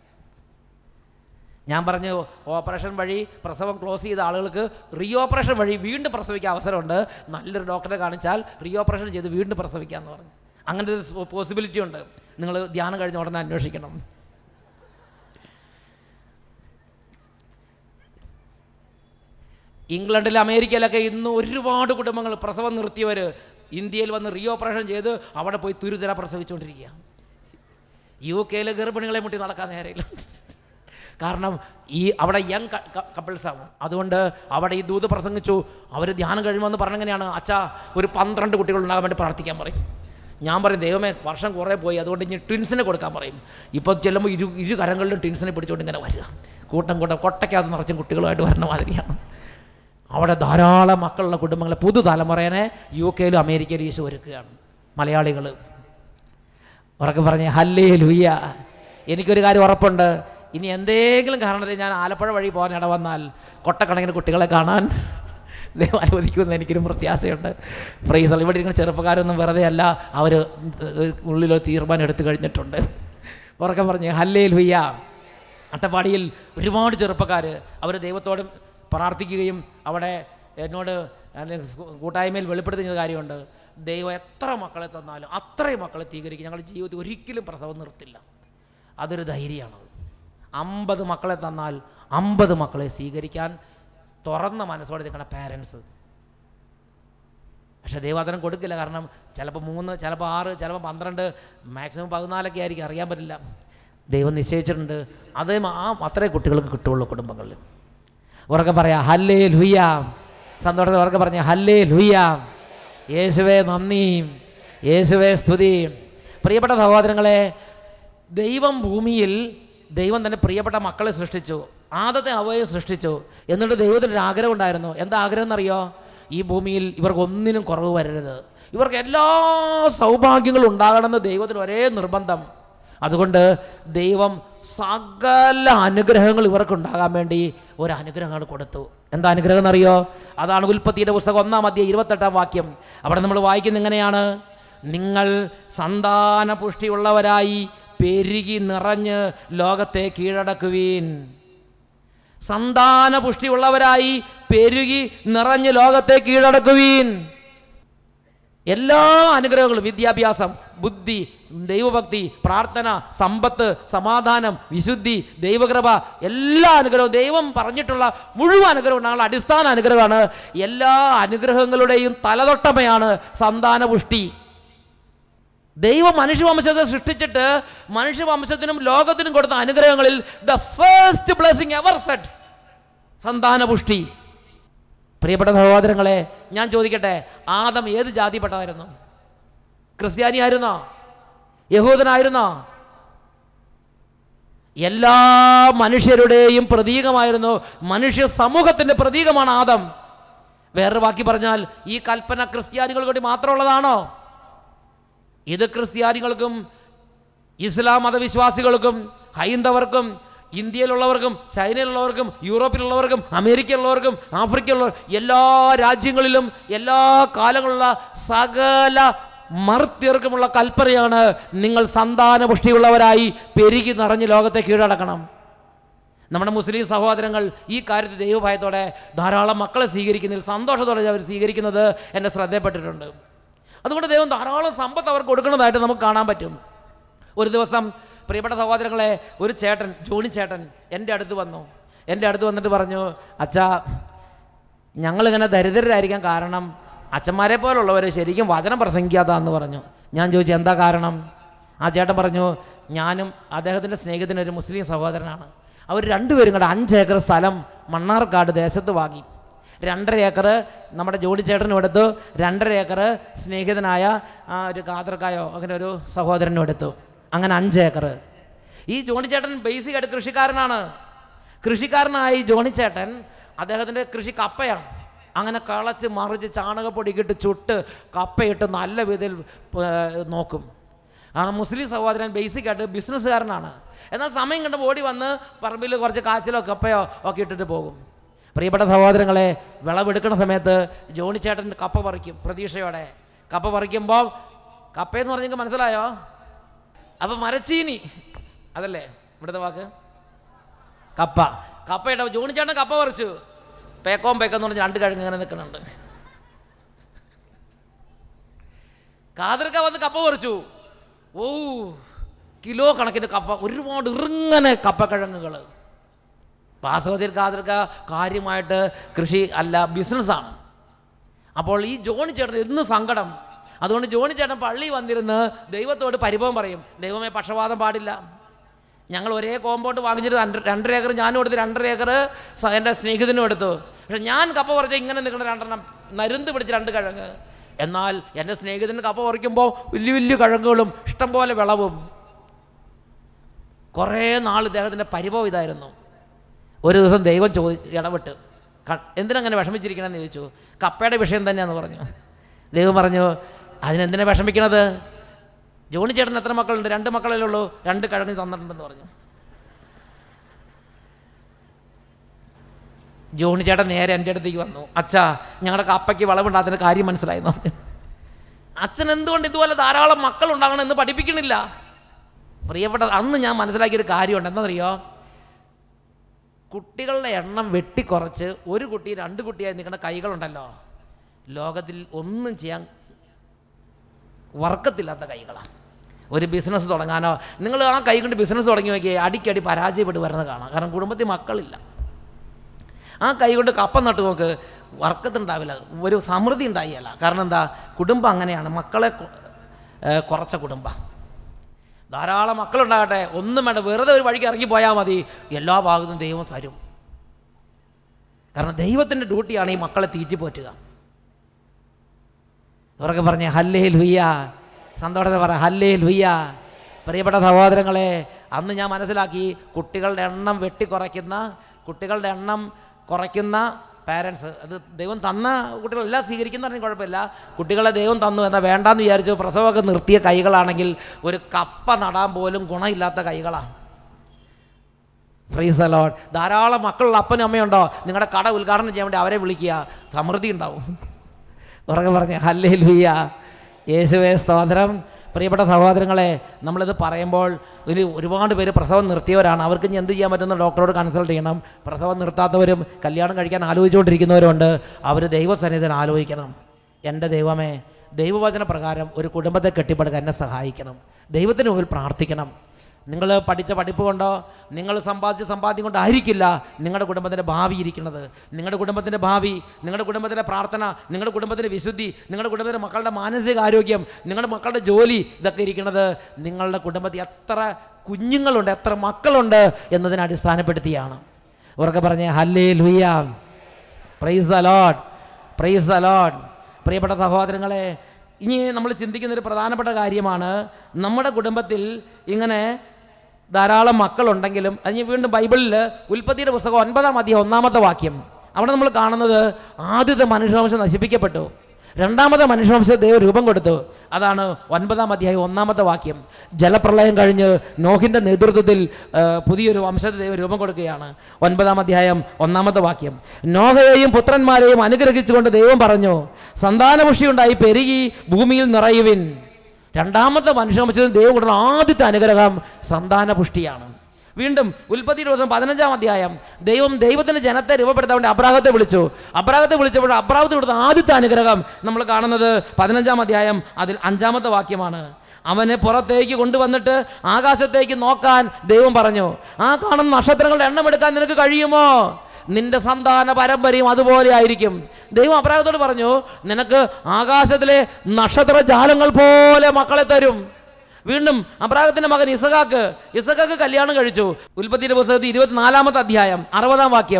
ഞാൻ പറഞ്ഞു ഓപ്പറേഷൻ വഴി പ്രസവം ക്ലോസ് ചെയ്ത ആളുകൾക്ക് റീ ഓപ്പറേഷൻ വഴി വീണ്ടും പ്രസവിക്കാൻ അവസരമുണ്ട് നല്ലൊരു ഡോക്ടറെ കാണിച്ചാൽ റീ ഓപ്പറേഷൻ ചെയ്ത് വീണ്ടും പ്രസവിക്കാമെന്ന് പറഞ്ഞു അങ്ങനത്തെ ഒരു പോസിബിലിറ്റി ഉണ്ട് നിങ്ങൾ ധ്യാനം കഴിഞ്ഞ ഉടനെ അന്വേഷിക്കണം ഇംഗ്ലണ്ടിൽ അമേരിക്കയിലൊക്കെ ഇന്ന് ഒരുപാട് കുടുംബങ്ങൾ പ്രസവം നിർത്തിയവർ ഇന്ത്യയിൽ വന്ന് റീ ഓപ്പറേഷൻ ചെയ്ത് അവിടെ പോയി തുരുതിര പ്രസവിച്ചുകൊണ്ടിരിക്കുക യു കെയിൽ ഗർഭിണികളെ മുട്ടി നടക്കാൻ നേരെയില്ല കാരണം ഈ അവിടെ യങ് കപ്പിൾസാണ് അതുകൊണ്ട് അവിടെ ഈ ദൂത് പ്രസംഗിച്ചു അവർ ധ്യാനം കഴിയുമെന്ന് പറഞ്ഞെങ്ങനെയാണ് അച്ഛാ ഒരു പന്ത്രണ്ട് കുട്ടികൾ ഉണ്ടാകാൻ വേണ്ടി പ്രാർത്ഥിക്കാൻ പറയും ഞാൻ പറയും ദൈവമേ വർഷം കുറേ പോയി അതുകൊണ്ട് ഇനി ട്വിൻസിനെ കൊടുക്കാൻ പറയും ഇപ്പോൾ ചെല്ലുമ്പോൾ ഇരു ഇരു കരങ്ങളിലും ട്വിൻസിനെ പിടിച്ചുകൊണ്ട് ഇങ്ങനെ വരിക കൂട്ടം കൂട്ടം കൊട്ടയ്ക്കകത്ത് നിറച്ചും കുട്ടികളുമായിട്ട് വരുന്ന മാതിരിയാണ് അവിടെ ധാരാളം മക്കളുള്ള കുടുംബങ്ങളെ പുതുതലമുറേനെ യു കെയിലും അമേരിക്കയിലും ഈശോ ഒരുക്കുകയാണ് മലയാളികൾ ഉറക്കെ പറഞ്ഞ് ഹല്ലേ ലുയ്യ എനിക്കൊരു കാര്യം ഉറപ്പുണ്ട് ഇനി എന്തെങ്കിലും കാരണത്തിൽ ഞാൻ ആലപ്പുഴ വഴി പോകാൻ ഇട വന്നാൽ കൊട്ടക്കണക്കിന് കുട്ടികളെ കാണാൻ ദൈവം അനുവദിക്കുമെന്ന് എനിക്കൊരു പ്രത്യാശയുണ്ട് പ്രൈസ് ഇവിടെ ഇരിക്കുന്ന ചെറുപ്പക്കാരൊന്നും വെറുതെ അല്ല അവർ ഉള്ളിലോ തീരുമാനം എടുത്തു കഴിഞ്ഞിട്ടുണ്ട് ഉറക്കെ പറഞ്ഞ് ഹല്ലേ ലുയ്യ അട്ടപ്പാടിയിൽ ഒരുപാട് ചെറുപ്പക്കാർ അവർ ദൈവത്തോട് പ്രാർത്ഥിക്കുകയും അവിടെ എന്നോട് അല്ലെങ്കിൽ കൂട്ടായ്മയിൽ വെളിപ്പെടുത്തുന്ന കാര്യമുണ്ട് ദൈവം എത്ര മക്കളെ തന്നാലും അത്രയും മക്കളെ സ്വീകരിക്കും ഞങ്ങളുടെ ജീവിതത്തിൽ ഒരിക്കലും പ്രസവം നിർത്തില്ല അതൊരു ധൈര്യമാണ് അമ്പത് മക്കളെ തന്നാൽ അമ്പത് മക്കളെ സ്വീകരിക്കാൻ തുറന്ന മനസ്സോടെ നിൽക്കുന്ന പാരൻസ് പക്ഷേ ദൈവാദനം കൊടുക്കില്ല കാരണം ചിലപ്പോൾ മൂന്ന് ചിലപ്പോൾ ആറ് ചിലപ്പോൾ പന്ത്രണ്ട് മാക്സിമം പതിനാലൊക്കെ ആയിരിക്കും അറിയാൻ പറ്റില്ല ദൈവം നിശ്ചയിച്ചിട്ടുണ്ട് അതേ മാ- ആ അത്രേ കുട്ടികൾക്ക് കിട്ടുള്ളൂ കുടുംബങ്ങളിൽ ഉറക്കെ പറയാം ഹല്ലേ ലുയ്യ സന്തോഷത്തെ ഉറക്കെ പറഞ്ഞ ഹല്ലേ ലുയ്യ യേശുവേ നന്ദി യേശുവേ സ്തുതി പ്രിയപ്പെട്ട സഹോദരങ്ങളെ ദൈവം ഭൂമിയിൽ ദൈവം തന്നെ പ്രിയപ്പെട്ട മക്കളെ സൃഷ്ടിച്ചു ആദ്യത്തെ അവയെ സൃഷ്ടിച്ചു എന്നിട്ട് ദൈവത്തിന് ഒരു ആഗ്രഹം ഉണ്ടായിരുന്നു എന്താ ആഗ്രഹം എന്നറിയോ ഈ ഭൂമിയിൽ ഇവർക്ക് ഒന്നിനും കുറവ് വരരുത് ഇവർക്ക് എല്ലാ സൗഭാഗ്യങ്ങളും ഉണ്ടാകണമെന്ന് ദൈവത്തിന് ഒരേ നിർബന്ധം അതുകൊണ്ട് ദൈവം സകല അനുഗ്രഹങ്ങൾ ഇവർക്ക് ഉണ്ടാകാൻ വേണ്ടി ഒരു അനുഗ്രഹങ്ങൾ കൊടുത്തു എന്താ അനുഗ്രഹം എന്നറിയോ അതാണ് ഉൽപ്പത്തിയുടെ പുസ്തകം ഒന്നാം അധ്യായം ഇരുപത്തെട്ടാം വാക്യം അവിടെ നമ്മൾ വായിക്കുന്ന ഇങ്ങനെയാണ് നിങ്ങൾ സന്താന പുഷ്ടിയുള്ളവരായി പെരുകി നിറഞ്ഞ് ലോകത്തെ കീഴടക്കുവീൻ സന്താന പുഷ്ടിയുള്ളവരായി പെരുകി നിറഞ്ഞ് ലോകത്തെ കീഴടക്കുവീൻ എല്ലാ അനുഗ്രഹങ്ങളും വിദ്യാഭ്യാസം ബുദ്ധി ദൈവഭക്തി പ്രാർത്ഥന സമ്പത്ത് സമാധാനം വിശുദ്ധി ദൈവകൃപ എല്ലാ അനുഗ്രഹവും ദൈവം പറഞ്ഞിട്ടുള്ള മുഴുവൻ അനുഗ്രഹവും ഞങ്ങളുടെ അടിസ്ഥാന അനുഗ്രഹമാണ് എല്ലാ അനുഗ്രഹങ്ങളുടെയും തലതൊട്ടമയാണ് സന്താനപുഷ്ടി ദൈവം മനുഷ്യവംശത്തെ സൃഷ്ടിച്ചിട്ട് മനുഷ്യവംശത്തിനും ലോകത്തിനും കൊടുത്ത അനുഗ്രഹങ്ങളിൽ the first blessing ever set സന്താനപുഷ്ടി പ്രിയപ്പെട്ട സഹോദരങ്ങളെ ഞാൻ ചോദിക്കട്ടെ ആദം ഏത് ജാതിപ്പെട്ടതായിരുന്നു ക്രിസ്ത്യാനി ആയിരുന്നോ യഹൂദനായിരുന്നോ എല്ലാ മനുഷ്യരുടെയും പ്രതീകമായിരുന്നു മനുഷ്യ സമൂഹത്തിൻ്റെ പ്രതീകമാണ് ആദം വേറൊരു ബാക്കി പറഞ്ഞാൽ ഈ കൽപ്പന ക്രിസ്ത്യാനികൾക്ക് വേണ്ടി മാത്രമുള്ളതാണോ ഇത് ക്രിസ്ത്യാനികൾക്കും ഇസ്ലാം മതവിശ്വാസികൾക്കും ഹൈന്ദവർക്കും ഇന്ത്യയിലുള്ളവർക്കും ചൈനയിലുള്ളവർക്കും യൂറോപ്പിലുള്ളവർക്കും അമേരിക്കയിലുള്ളവർക്കും ആഫ്രിക്കയിലുള്ളവർ എല്ലാ രാജ്യങ്ങളിലും എല്ലാ കാലങ്ങളുള്ള സകല മർത്യർക്കുമുള്ള കൽപ്പനയാണ് നിങ്ങൾ സന്താന പുഷ്ടിയുള്ളവരായി പെരുകി നിറഞ്ഞ് ലോകത്തെ കീഴടക്കണം നമ്മുടെ മുസ്ലിം സഹോദരങ്ങൾ ഈ കാര്യത്തിൽ ദൈവഭയത്തോടെ ധാരാളം മക്കളെ സ്വീകരിക്കുന്നതിൽ സന്തോഷത്തോടെ അവർ സ്വീകരിക്കുന്നത് എൻ്റെ ശ്രദ്ധയപ്പെട്ടിട്ടുണ്ട് അതുകൊണ്ട് ദൈവം ധാരാളം സമ്പത്ത് അവർക്ക് കൊടുക്കുന്നതായിട്ട് നമുക്ക് കാണാൻ പറ്റും ഒരു ദിവസം പ്രിയപ്പെട്ട സഹോദരങ്ങളെ ഒരു ചേട്ടൻ ജോണി ചേട്ടൻ എൻ്റെ അടുത്ത് വന്നു എൻ്റെ അടുത്ത് വന്നിട്ട് പറഞ്ഞു അച്ഛാ ഞങ്ങളിങ്ങനെ ദരിദ്രരായിരിക്കാൻ കാരണം അച്ഛന്മാരെ പോലുള്ളവർ ശരിക്കും വചനം പ്രസംഗിക്കാതാന്ന് പറഞ്ഞു ഞാൻ ചോദിച്ചു എന്താ കാരണം ആ ചേട്ടൻ പറഞ്ഞു ഞാനും അദ്ദേഹത്തിൻ്റെ സ്നേഹിതന് ഒരു മുസ്ലിം സഹോദരനാണ് അവർ രണ്ടുപേരും കൂടെ അഞ്ച് ഏക്കർ സ്ഥലം മണ്ണാർക്കാട് ദേശത്ത് വാങ്ങി രണ്ടര ഏക്കർ നമ്മുടെ ജോഡി ചേട്ടനും എടുത്തു രണ്ടര ഏക്കർ സ്നേഹിതനായ ആ ഒരു കാതർക്കായോ അങ്ങനെ ഒരു സഹോദരനും എടുത്തു അങ്ങനെ അഞ്ച് ഏക്കർ ഈ ജോണിച്ചേട്ടൻ ബേസിക് ആയിട്ട് കൃഷിക്കാരനാണ് കൃഷിക്കാരനായി ജോണിച്ചേട്ടൻ അദ്ദേഹത്തിൻ്റെ കൃഷി കപ്പയാണ് അങ്ങനെ കളച്ച് മറിച്ച് ചാണകപ്പൊടിയൊക്കെ ഇട്ട് ചുട്ട് കപ്പയിട്ട് നല്ല വിധത്തിൽ ഏർ, നോക്കും ആ മുസ്ലിം സഹോദരൻ ബേസിക് ആയിട്ട് ബിസിനസ്സുകാരനാണ് എന്നാൽ സമയം കണ്ട് ഓടി വന്ന് പറമ്പിൽ കുറച്ച് കാച്ചിലോ കപ്പയോ ഒക്കെ ഇട്ടിട്ട് പോകും പ്രിയപ്പെട്ട സഹോദരങ്ങളെ വിളവെടുക്കുന്ന സമയത്ത് ജോണിച്ചേട്ടൻ കപ്പ പറിക്കും പ്രതീക്ഷയോടെ കപ്പ പറിക്കുമ്പോൾ കപ്പയെന്ന് പറഞ്ഞെങ്കിൽ മനസ്സിലായോ അപ്പം മരച്ചീനി അതല്ലേ ഇവിടുത്തെ വാക്ക് കപ്പ കപ്പയുടെ ജോണിച്ചേട്ടൻ കപ്പ പറിച്ചു പേക്കോം പേക്കെന്ന് പറഞ്ഞ് രണ്ട് കിഴങ്ങ് ഇങ്ങനെ നിൽക്കുന്നുണ്ട് കാതിർക്ക വന്ന് കപ്പ പറിച്ചു ഓ കിലോ കണക്കിന് കപ്പ ഒരുപാട് ഇറുങ്ങനെ കപ്പക്കിഴങ്ങുകൾ വാസ്തവത്തിൽ കാതിർക്ക കാര്യമായിട്ട് കൃഷി അല്ല ബിസിനസ്സാണ് അപ്പോൾ ഈ ജോണി ചേട്ടൻ എന്ന് സങ്കടം അതുകൊണ്ട് ജോണി ചേട്ടൻ പള്ളി വന്നിരുന്ന് ദൈവത്തോട് പരിഭവം പറയും ദൈവമേ പക്ഷപാതം പാടില്ല ഞങ്ങൾ ഒരേ കോമ്പൗണ്ട് വാങ്ങിച്ചിട്ട് രണ്ട് രണ്ടര ഏക്കർ ഞാനും എടുത്ത് രണ്ടര ഏക്കർ സ- എൻ്റെ സ്നേഹിതനും എടുത്തു പക്ഷെ ഞാൻ കപ്പ പറിച്ച ഇങ്ങനെ നിൽക്കുന്ന രണ്ടെണ്ണം നരുന്ത് പിടിച്ച് രണ്ട് കിഴങ്ങ് എന്നാൽ എൻ്റെ സ്നേഹിതന് കപ്പ പറിക്കുമ്പോൾ വലിയ വലിയ കിഴങ്ങുകളും ഇഷ്ടംപോലെ വിളവും കുറേ നാൾ ഇദ്ദേഹത്തിൻ്റെ പരിഭവം ഇതായിരുന്നു ഒരു ദിവസം ദൈവം ചോദി ഇടപെട്ട് ക- എന്തിനങ്ങനെ വിഷമിച്ചിരിക്കണമെന്ന് ചോദിച്ചു കപ്പയുടെ വിഷയം തന്നെയാന്ന് പറഞ്ഞു ദൈവം പറഞ്ഞു അതിനെന്തിനാ വിഷമിക്കണത് ജോണി ചേട്ടൻ എത്ര മക്കളുണ്ട് രണ്ട് മക്കളല്ലേ ഉള്ളൂ രണ്ട് കിഴങ്ങ് തന്നിട്ടുണ്ടെന്ന് പറഞ്ഞു ജോണി ചേട്ടൻ നേരെ എൻ്റെ അടുത്തേക്ക് വന്നു അച്ഛാ ഞങ്ങളുടെ കപ്പയ്ക്ക് വിളവുണ്ടാകുന്ന കാര്യം മനസ്സിലായി എന്ന് പറഞ്ഞു അച്ഛൻ എന്തുകൊണ്ട് ഇതുപോലെ ധാരാളം മക്കളുണ്ടാകണം എന്ന് പഠിപ്പിക്കണില്ല പ്രിയപ്പെട്ട അന്ന് ഞാൻ മനസ്സിലാക്കിയൊരു കാര്യമുണ്ട് എന്താണെന്നറിയോ കുട്ടികളുടെ എണ്ണം വെട്ടിക്കുറച്ച് ഒരു കുട്ടി രണ്ട് കുട്ടിയായി നിൽക്കുന്ന കൈകളുണ്ടല്ലോ ലോകത്തിൽ ഒന്നും ചെയ്യാൻ വർക്കത്തില്ലാത്ത കൈകളാണ് ഒരു ബിസിനസ് തുടങ്ങാനോ നിങ്ങൾ ആ കൈ കൊണ്ട് ബിസിനസ് തുടങ്ങി നോക്കിയേ അടിക്കടി പരാജയപ്പെട്ട് വരുന്നത് കാണാം കാരണം കുടുംബത്തിൽ മക്കളില്ല ആ കൈ കൊണ്ട് കപ്പം നട്ട് നോക്ക് വർക്കത്തുണ്ടാവില്ല ഒരു സമൃദ്ധി ഉണ്ടായില്ല കാരണം എന്താ കുടുംബം അങ്ങനെയാണ് മക്കളെ കൊ- ഏ, കുറച്ച കുടുംബം ധാരാളം മക്കളുണ്ടാകട്ടെ ഒന്നും വേണ്ട വെറുതെ ഒരു വഴിക്ക് ഇറങ്ങി പോയാൽ മതി എല്ലാ ഭാഗത്തും ദൈവം തരും കാരണം ദൈവത്തിൻ്റെ ഡ്യൂട്ടിയാണ് ഈ മക്കളെ തീറ്റിപ്പോറ്റുക ഇവരൊക്കെ പറഞ്ഞ ഹല്ലേ ലുയ്യ സന്തോഷത്തെ പറ ഹല്ലേ ലുയ്യ പ്രിയപ്പെട്ട സഹോദരങ്ങളെ അന്ന് ഞാൻ മനസ്സിലാക്കി കുട്ടികളുടെ എണ്ണം വെട്ടിക്കുറയ്ക്കുന്ന കുട്ടികളുടെ എണ്ണം കുറയ്ക്കുന്ന പാരൻസ് അത് ദൈവം തന്ന കുട്ടികളെല്ലാം സ്വീകരിക്കുന്നതിന് കുഴപ്പമില്ല കുട്ടികളെ ദൈവം തന്നു എന്നാൽ വേണ്ടാന്ന് വിചാരിച്ചു പ്രസവമൊക്കെ നിർത്തിയ കൈകളാണെങ്കിൽ ഒരു കപ്പ നടാൻ പോലും ഗുണമില്ലാത്ത കൈകളാണ് ഫ്രീസ് അലോട്ട് ധാരാളം മക്കളുള്ള അപ്പനും അമ്മയുണ്ടോ നിങ്ങളുടെ കട ഉദ്ഘാടനം ചെയ്യാൻ വേണ്ടി അവരെ വിളിക്കുക സമൃദ്ധി ഉണ്ടാവും ഉറക്കെ പറഞ്ഞ ഹല്ലേ ലുയ്യ യേശുവേ സ്തോത്രം പ്രിയപ്പെട്ട സഹോദരങ്ങളെ നമ്മളിത് പറയുമ്പോൾ ഒരു ഒരുപാട് പേര് പ്രസവം നിർത്തിയവരാണ് അവർക്ക് ഇനി എന്ത് ചെയ്യാൻ പറ്റുന്ന ഡോക്ടറോട് കൺസൾട്ട് ചെയ്യണം പ്രസവം നിർത്താത്തവരും കല്യാണം കഴിക്കാൻ ആലോചിച്ചുകൊണ്ടിരിക്കുന്നവരുണ്ട് അവർ ദൈവസന്നിധിയിൽ ആലോചിക്കണം എൻ്റെ ദൈവമേ ദൈവവചന പ്രകാരം ഒരു കുടുംബത്തെ കെട്ടിപ്പടുക്കാൻ എന്നെ സഹായിക്കണം ദൈവത്തിന് മുമ്പിൽ പ്രാർത്ഥിക്കണം നിങ്ങൾ പഠിച്ച പഠിപ്പ് കൊണ്ടോ നിങ്ങൾ സമ്പാദിച്ച സമ്പാദ്യം കൊണ്ടായിരിക്കില്ല നിങ്ങളുടെ കുടുംബത്തിൻ്റെ ഭാവി ഇരിക്കുന്നത് നിങ്ങളുടെ കുടുംബത്തിൻ്റെ ഭാവി നിങ്ങളുടെ കുടുംബത്തിൻ്റെ പ്രാർത്ഥന നിങ്ങളുടെ കുടുംബത്തിൻ്റെ വിശുദ്ധി നിങ്ങളുടെ കുടുംബത്തിൻ്റെ മക്കളുടെ മാനസികാരോഗ്യം നിങ്ങളുടെ മക്കളുടെ ജോലി ഇതൊക്കെ ഇരിക്കുന്നത് നിങ്ങളുടെ കുടുംബത്തിൽ എത്ര കുഞ്ഞുങ്ങളുണ്ട് എത്ര മക്കളുണ്ട് എന്നതിനെ അടിസ്ഥാനപ്പെടുത്തിയാണ് ഉറക്കെ പറഞ്ഞേ ഹല്ലേ ലുയ്യ പ്രൈസ് അലോട്ട് പ്രൈസ് അലോട്ട് പ്രിയപ്പെട്ട സഹോദരങ്ങളെ ഇനി നമ്മൾ ചിന്തിക്കുന്ന ഒരു പ്രധാനപ്പെട്ട കാര്യമാണ് നമ്മുടെ കുടുംബത്തിൽ ഇങ്ങനെ ധാരാളം മക്കളുണ്ടെങ്കിലും അതിന് വീണ്ടും ബൈബിളിൽ ഉൽപ്പത്തിയുടെ പുസ്തകം ഒൻപതാം അധ്യായം ഒന്നാമത്തെ വാക്യം അവിടെ നമ്മൾ കാണുന്നത് ആദ്യത്തെ മനുഷ്യവംശം നശിപ്പിക്കപ്പെട്ടു രണ്ടാമത്തെ മനുഷ്യവംശ ദൈവം രൂപം കൊടുത്തു അതാണ് ഒൻപതാം അധ്യായം ഒന്നാമത്തെ വാക്യം ജലപ്രളയം കഴിഞ്ഞ് നോഹിൻ്റെ നേതൃത്വത്തിൽ ആ, പുതിയൊരു വംശത്തെ ദൈവം രൂപം കൊടുക്കുകയാണ് ഒൻപതാം അധ്യായം ഒന്നാമത്തെ വാക്യം നോഹയെയും പുത്രന്മാരെയും അനുഗ്രഹിച്ചുകൊണ്ട് ദൈവം പറഞ്ഞു സന്താനപുഷ്ടിയുണ്ടായി പെരുകി ഭൂമിയിൽ നിറയുവിൻ രണ്ടാമത്തെ മനുഷ്യവംശത്തിൽ ദൈവം കൊടുക്കുന്ന ആദ്യത്തെ അനുഗ്രഹം സന്താനപുഷ്ടിയാണ് വീണ്ടും ഉൽപ്പത്തി ദിവസം പതിനഞ്ചാം അധ്യായം ദൈവം ദൈവത്തിന്റെ ജനത്തെ രൂപപ്പെടുത്താൻ വേണ്ടി അബ്രാഹത്തെ വിളിച്ചു അബ്രാഹത്തെ വിളിച്ചപ്പോൾ അബ്രാഹത്തിന് കൊടുത്ത ആദ്യത്തെ അനുഗ്രഹം നമ്മൾ കാണുന്നത് പതിനഞ്ചാം അധ്യായം അതിൽ അഞ്ചാമത്തെ വാക്യമാണ് അവനെ പുറത്തേക്ക് കൊണ്ടുവന്നിട്ട് ആകാശത്തേക്ക് നോക്കാൻ ദൈവം പറഞ്ഞു ആ കാണുന്ന നക്ഷത്രങ്ങളുടെ എണ്ണം എടുക്കാൻ നിനക്ക് കഴിയുമോ നിന്റെ സന്താന പരമ്പരയും അതുപോലെ ആയിരിക്കും ദൈവം അബ്രാഹത്തോട് പറഞ്ഞു നിനക്ക് ആകാശത്തിലെ നക്ഷത്ര ജാലങ്ങൾ പോലെ മക്കളെ തരും വീണ്ടും അബ്രാഹത്തിന്റെ മകൻ ഇസഹാക്ക് ഇസഹാക്ക് കല്യാണം കഴിച്ചു ഉൽപ്പത്തിയുടെ പുസ്തകത്തിൽ ഇരുപത്തിനാലാമത്തെ അധ്യായം അറുപതാം വാക്യം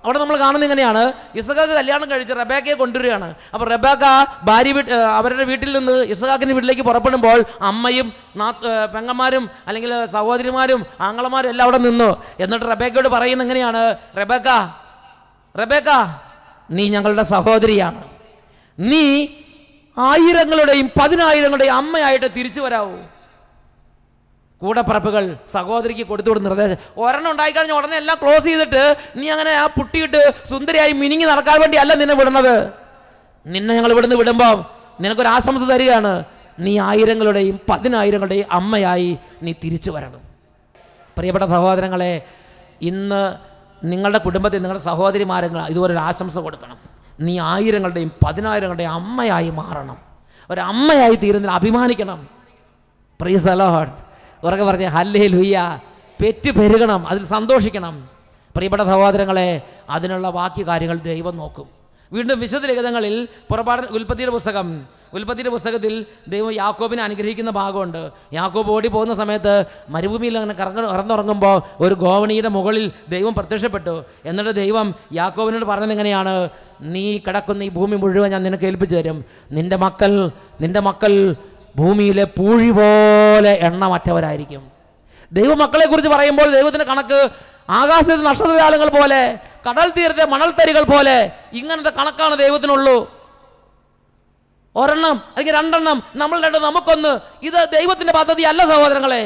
അവിടെ നമ്മൾ കാണുന്നത് ഇങ്ങനെയാണ് ഇസഹാക്ക് കല്യാണം കഴിച്ച് റബേക്കയെ കൊണ്ടുവരികയാണ് അപ്പോൾ റബേക്ക ഭാര്യ വീട്ട് ഏ, അവരുടെ വീട്ടിൽ നിന്ന് ഇസഹാക്കിൻ്റെ വീട്ടിലേക്ക് പുറപ്പെടുമ്പോൾ അമ്മയും നാത്ത് ഏ, പെങ്ങന്മാരും അല്ലെങ്കിൽ സഹോദരിമാരും ആങ്ങളമാരും എല്ലാം അവിടെ നിന്നു എന്നിട്ട് റബേക്കയോട് പറയുന്നത് എങ്ങനെയാണ് റബേക്ക റബേക്ക നീ ഞങ്ങളുടെ സഹോദരിയാണ് നീ ആയിരങ്ങളുടെയും പതിനായിരങ്ങളുടെയും അമ്മയായിട്ട് തിരിച്ചു വരാവൂ കൂടപ്പറപ്പുകൾ സഹോദരിക്ക് കൊടുത്തു വിടുന്ന നിർദ്ദേശം ഒരെണ്ണം ഉണ്ടായിക്കഴിഞ്ഞാൽ ഉടനെ എല്ലാം ക്ലോസ് ചെയ്തിട്ട് നീ അങ്ങനെ ആ പുട്ടിയിട്ട് സുന്ദരിയായി മിനിങ്ങി നടക്കാൻ വേണ്ടി അല്ല നിന്നെ വിടുന്നത് നിന്നെ ഞങ്ങൾ ഇവിടുന്ന് വിടുമ്പോൾ നിനക്കൊരു ആശംസ തരികയാണ് നീ ആയിരങ്ങളുടെയും പതിനായിരങ്ങളുടെയും അമ്മയായി നീ തിരിച്ചു വരണം പ്രിയപ്പെട്ട സഹോദരങ്ങളെ ഇന്ന് നിങ്ങളുടെ കുടുംബത്തിൽ നിങ്ങളുടെ സഹോദരിമാരങ്ങൾ ഇതുപോലെ ഒരു ആശംസ കൊടുക്കണം നീ ആയിരങ്ങളുടെയും പതിനായിരങ്ങളുടെയും അമ്മയായി മാറണം ഒരു അമ്മയായി തീരുന്നതിൽ അഭിമാനിക്കണം പ്രീസ് അലോഹഡ് ഉറക്കെ പറഞ്ഞ ഹല്ലേ ലുയ്യ പെറ്റ് പെരുകണം അതിൽ സന്തോഷിക്കണം പ്രിയപ്പെട്ട സഹോദരങ്ങളെ അതിനുള്ള ബാക്കി കാര്യങ്ങൾ ദൈവം നോക്കും വീണ്ടും വിശുദ്ധ ലിഖിതങ്ങളിൽ പുറപ്പാട് ഉൽപ്പത്തിയുടെ പുസ്തകം ഉൽപ്പത്തിയുടെ പുസ്തകത്തിൽ ദൈവം യാക്കോബിനെ അനുഗ്രഹിക്കുന്ന ഭാഗമുണ്ട് യാക്കോബ് ഓടി പോകുന്ന സമയത്ത് മരുഭൂമിയിൽ അങ്ങനെ കറങ്ങ ഇറന്നുറങ്ങുമ്പോൾ ഒരു ഗോവണിയുടെ മുകളിൽ ദൈവം പ്രത്യക്ഷപ്പെട്ടു എന്നിട്ട് ദൈവം യാക്കോബിനോട് പറഞ്ഞത് എങ്ങനെയാണ് നീ കിടക്കുന്ന ഈ ഭൂമി മുഴുവൻ ഞാൻ നിനക്ക് ഏൽപ്പിച്ചു തരും നിന്റെ മക്കൾ നിന്റെ മക്കൾ ഭൂമിയിലെ പൂഴി പോലെ എണ്ണമറ്റവരായിരിക്കും ദൈവമക്കളെക്കുറിച്ച് പറയുമ്പോൾ ദൈവത്തിൻ്റെ കണക്ക് ആകാശത്തെ നക്ഷത്രജാലങ്ങൾ പോലെ കടൽ തീരത്തെ മണൽത്തരികൾ പോലെ ഇങ്ങനത്തെ കണക്കാണ് ദൈവത്തിനുള്ളൂ ഒരെണ്ണം അല്ലെങ്കിൽ രണ്ടെണ്ണം നമ്മൾ രണ്ട് നമുക്കൊന്ന് ഇത് ദൈവത്തിൻ്റെ പദ്ധതി അല്ല സഹോദരങ്ങളെ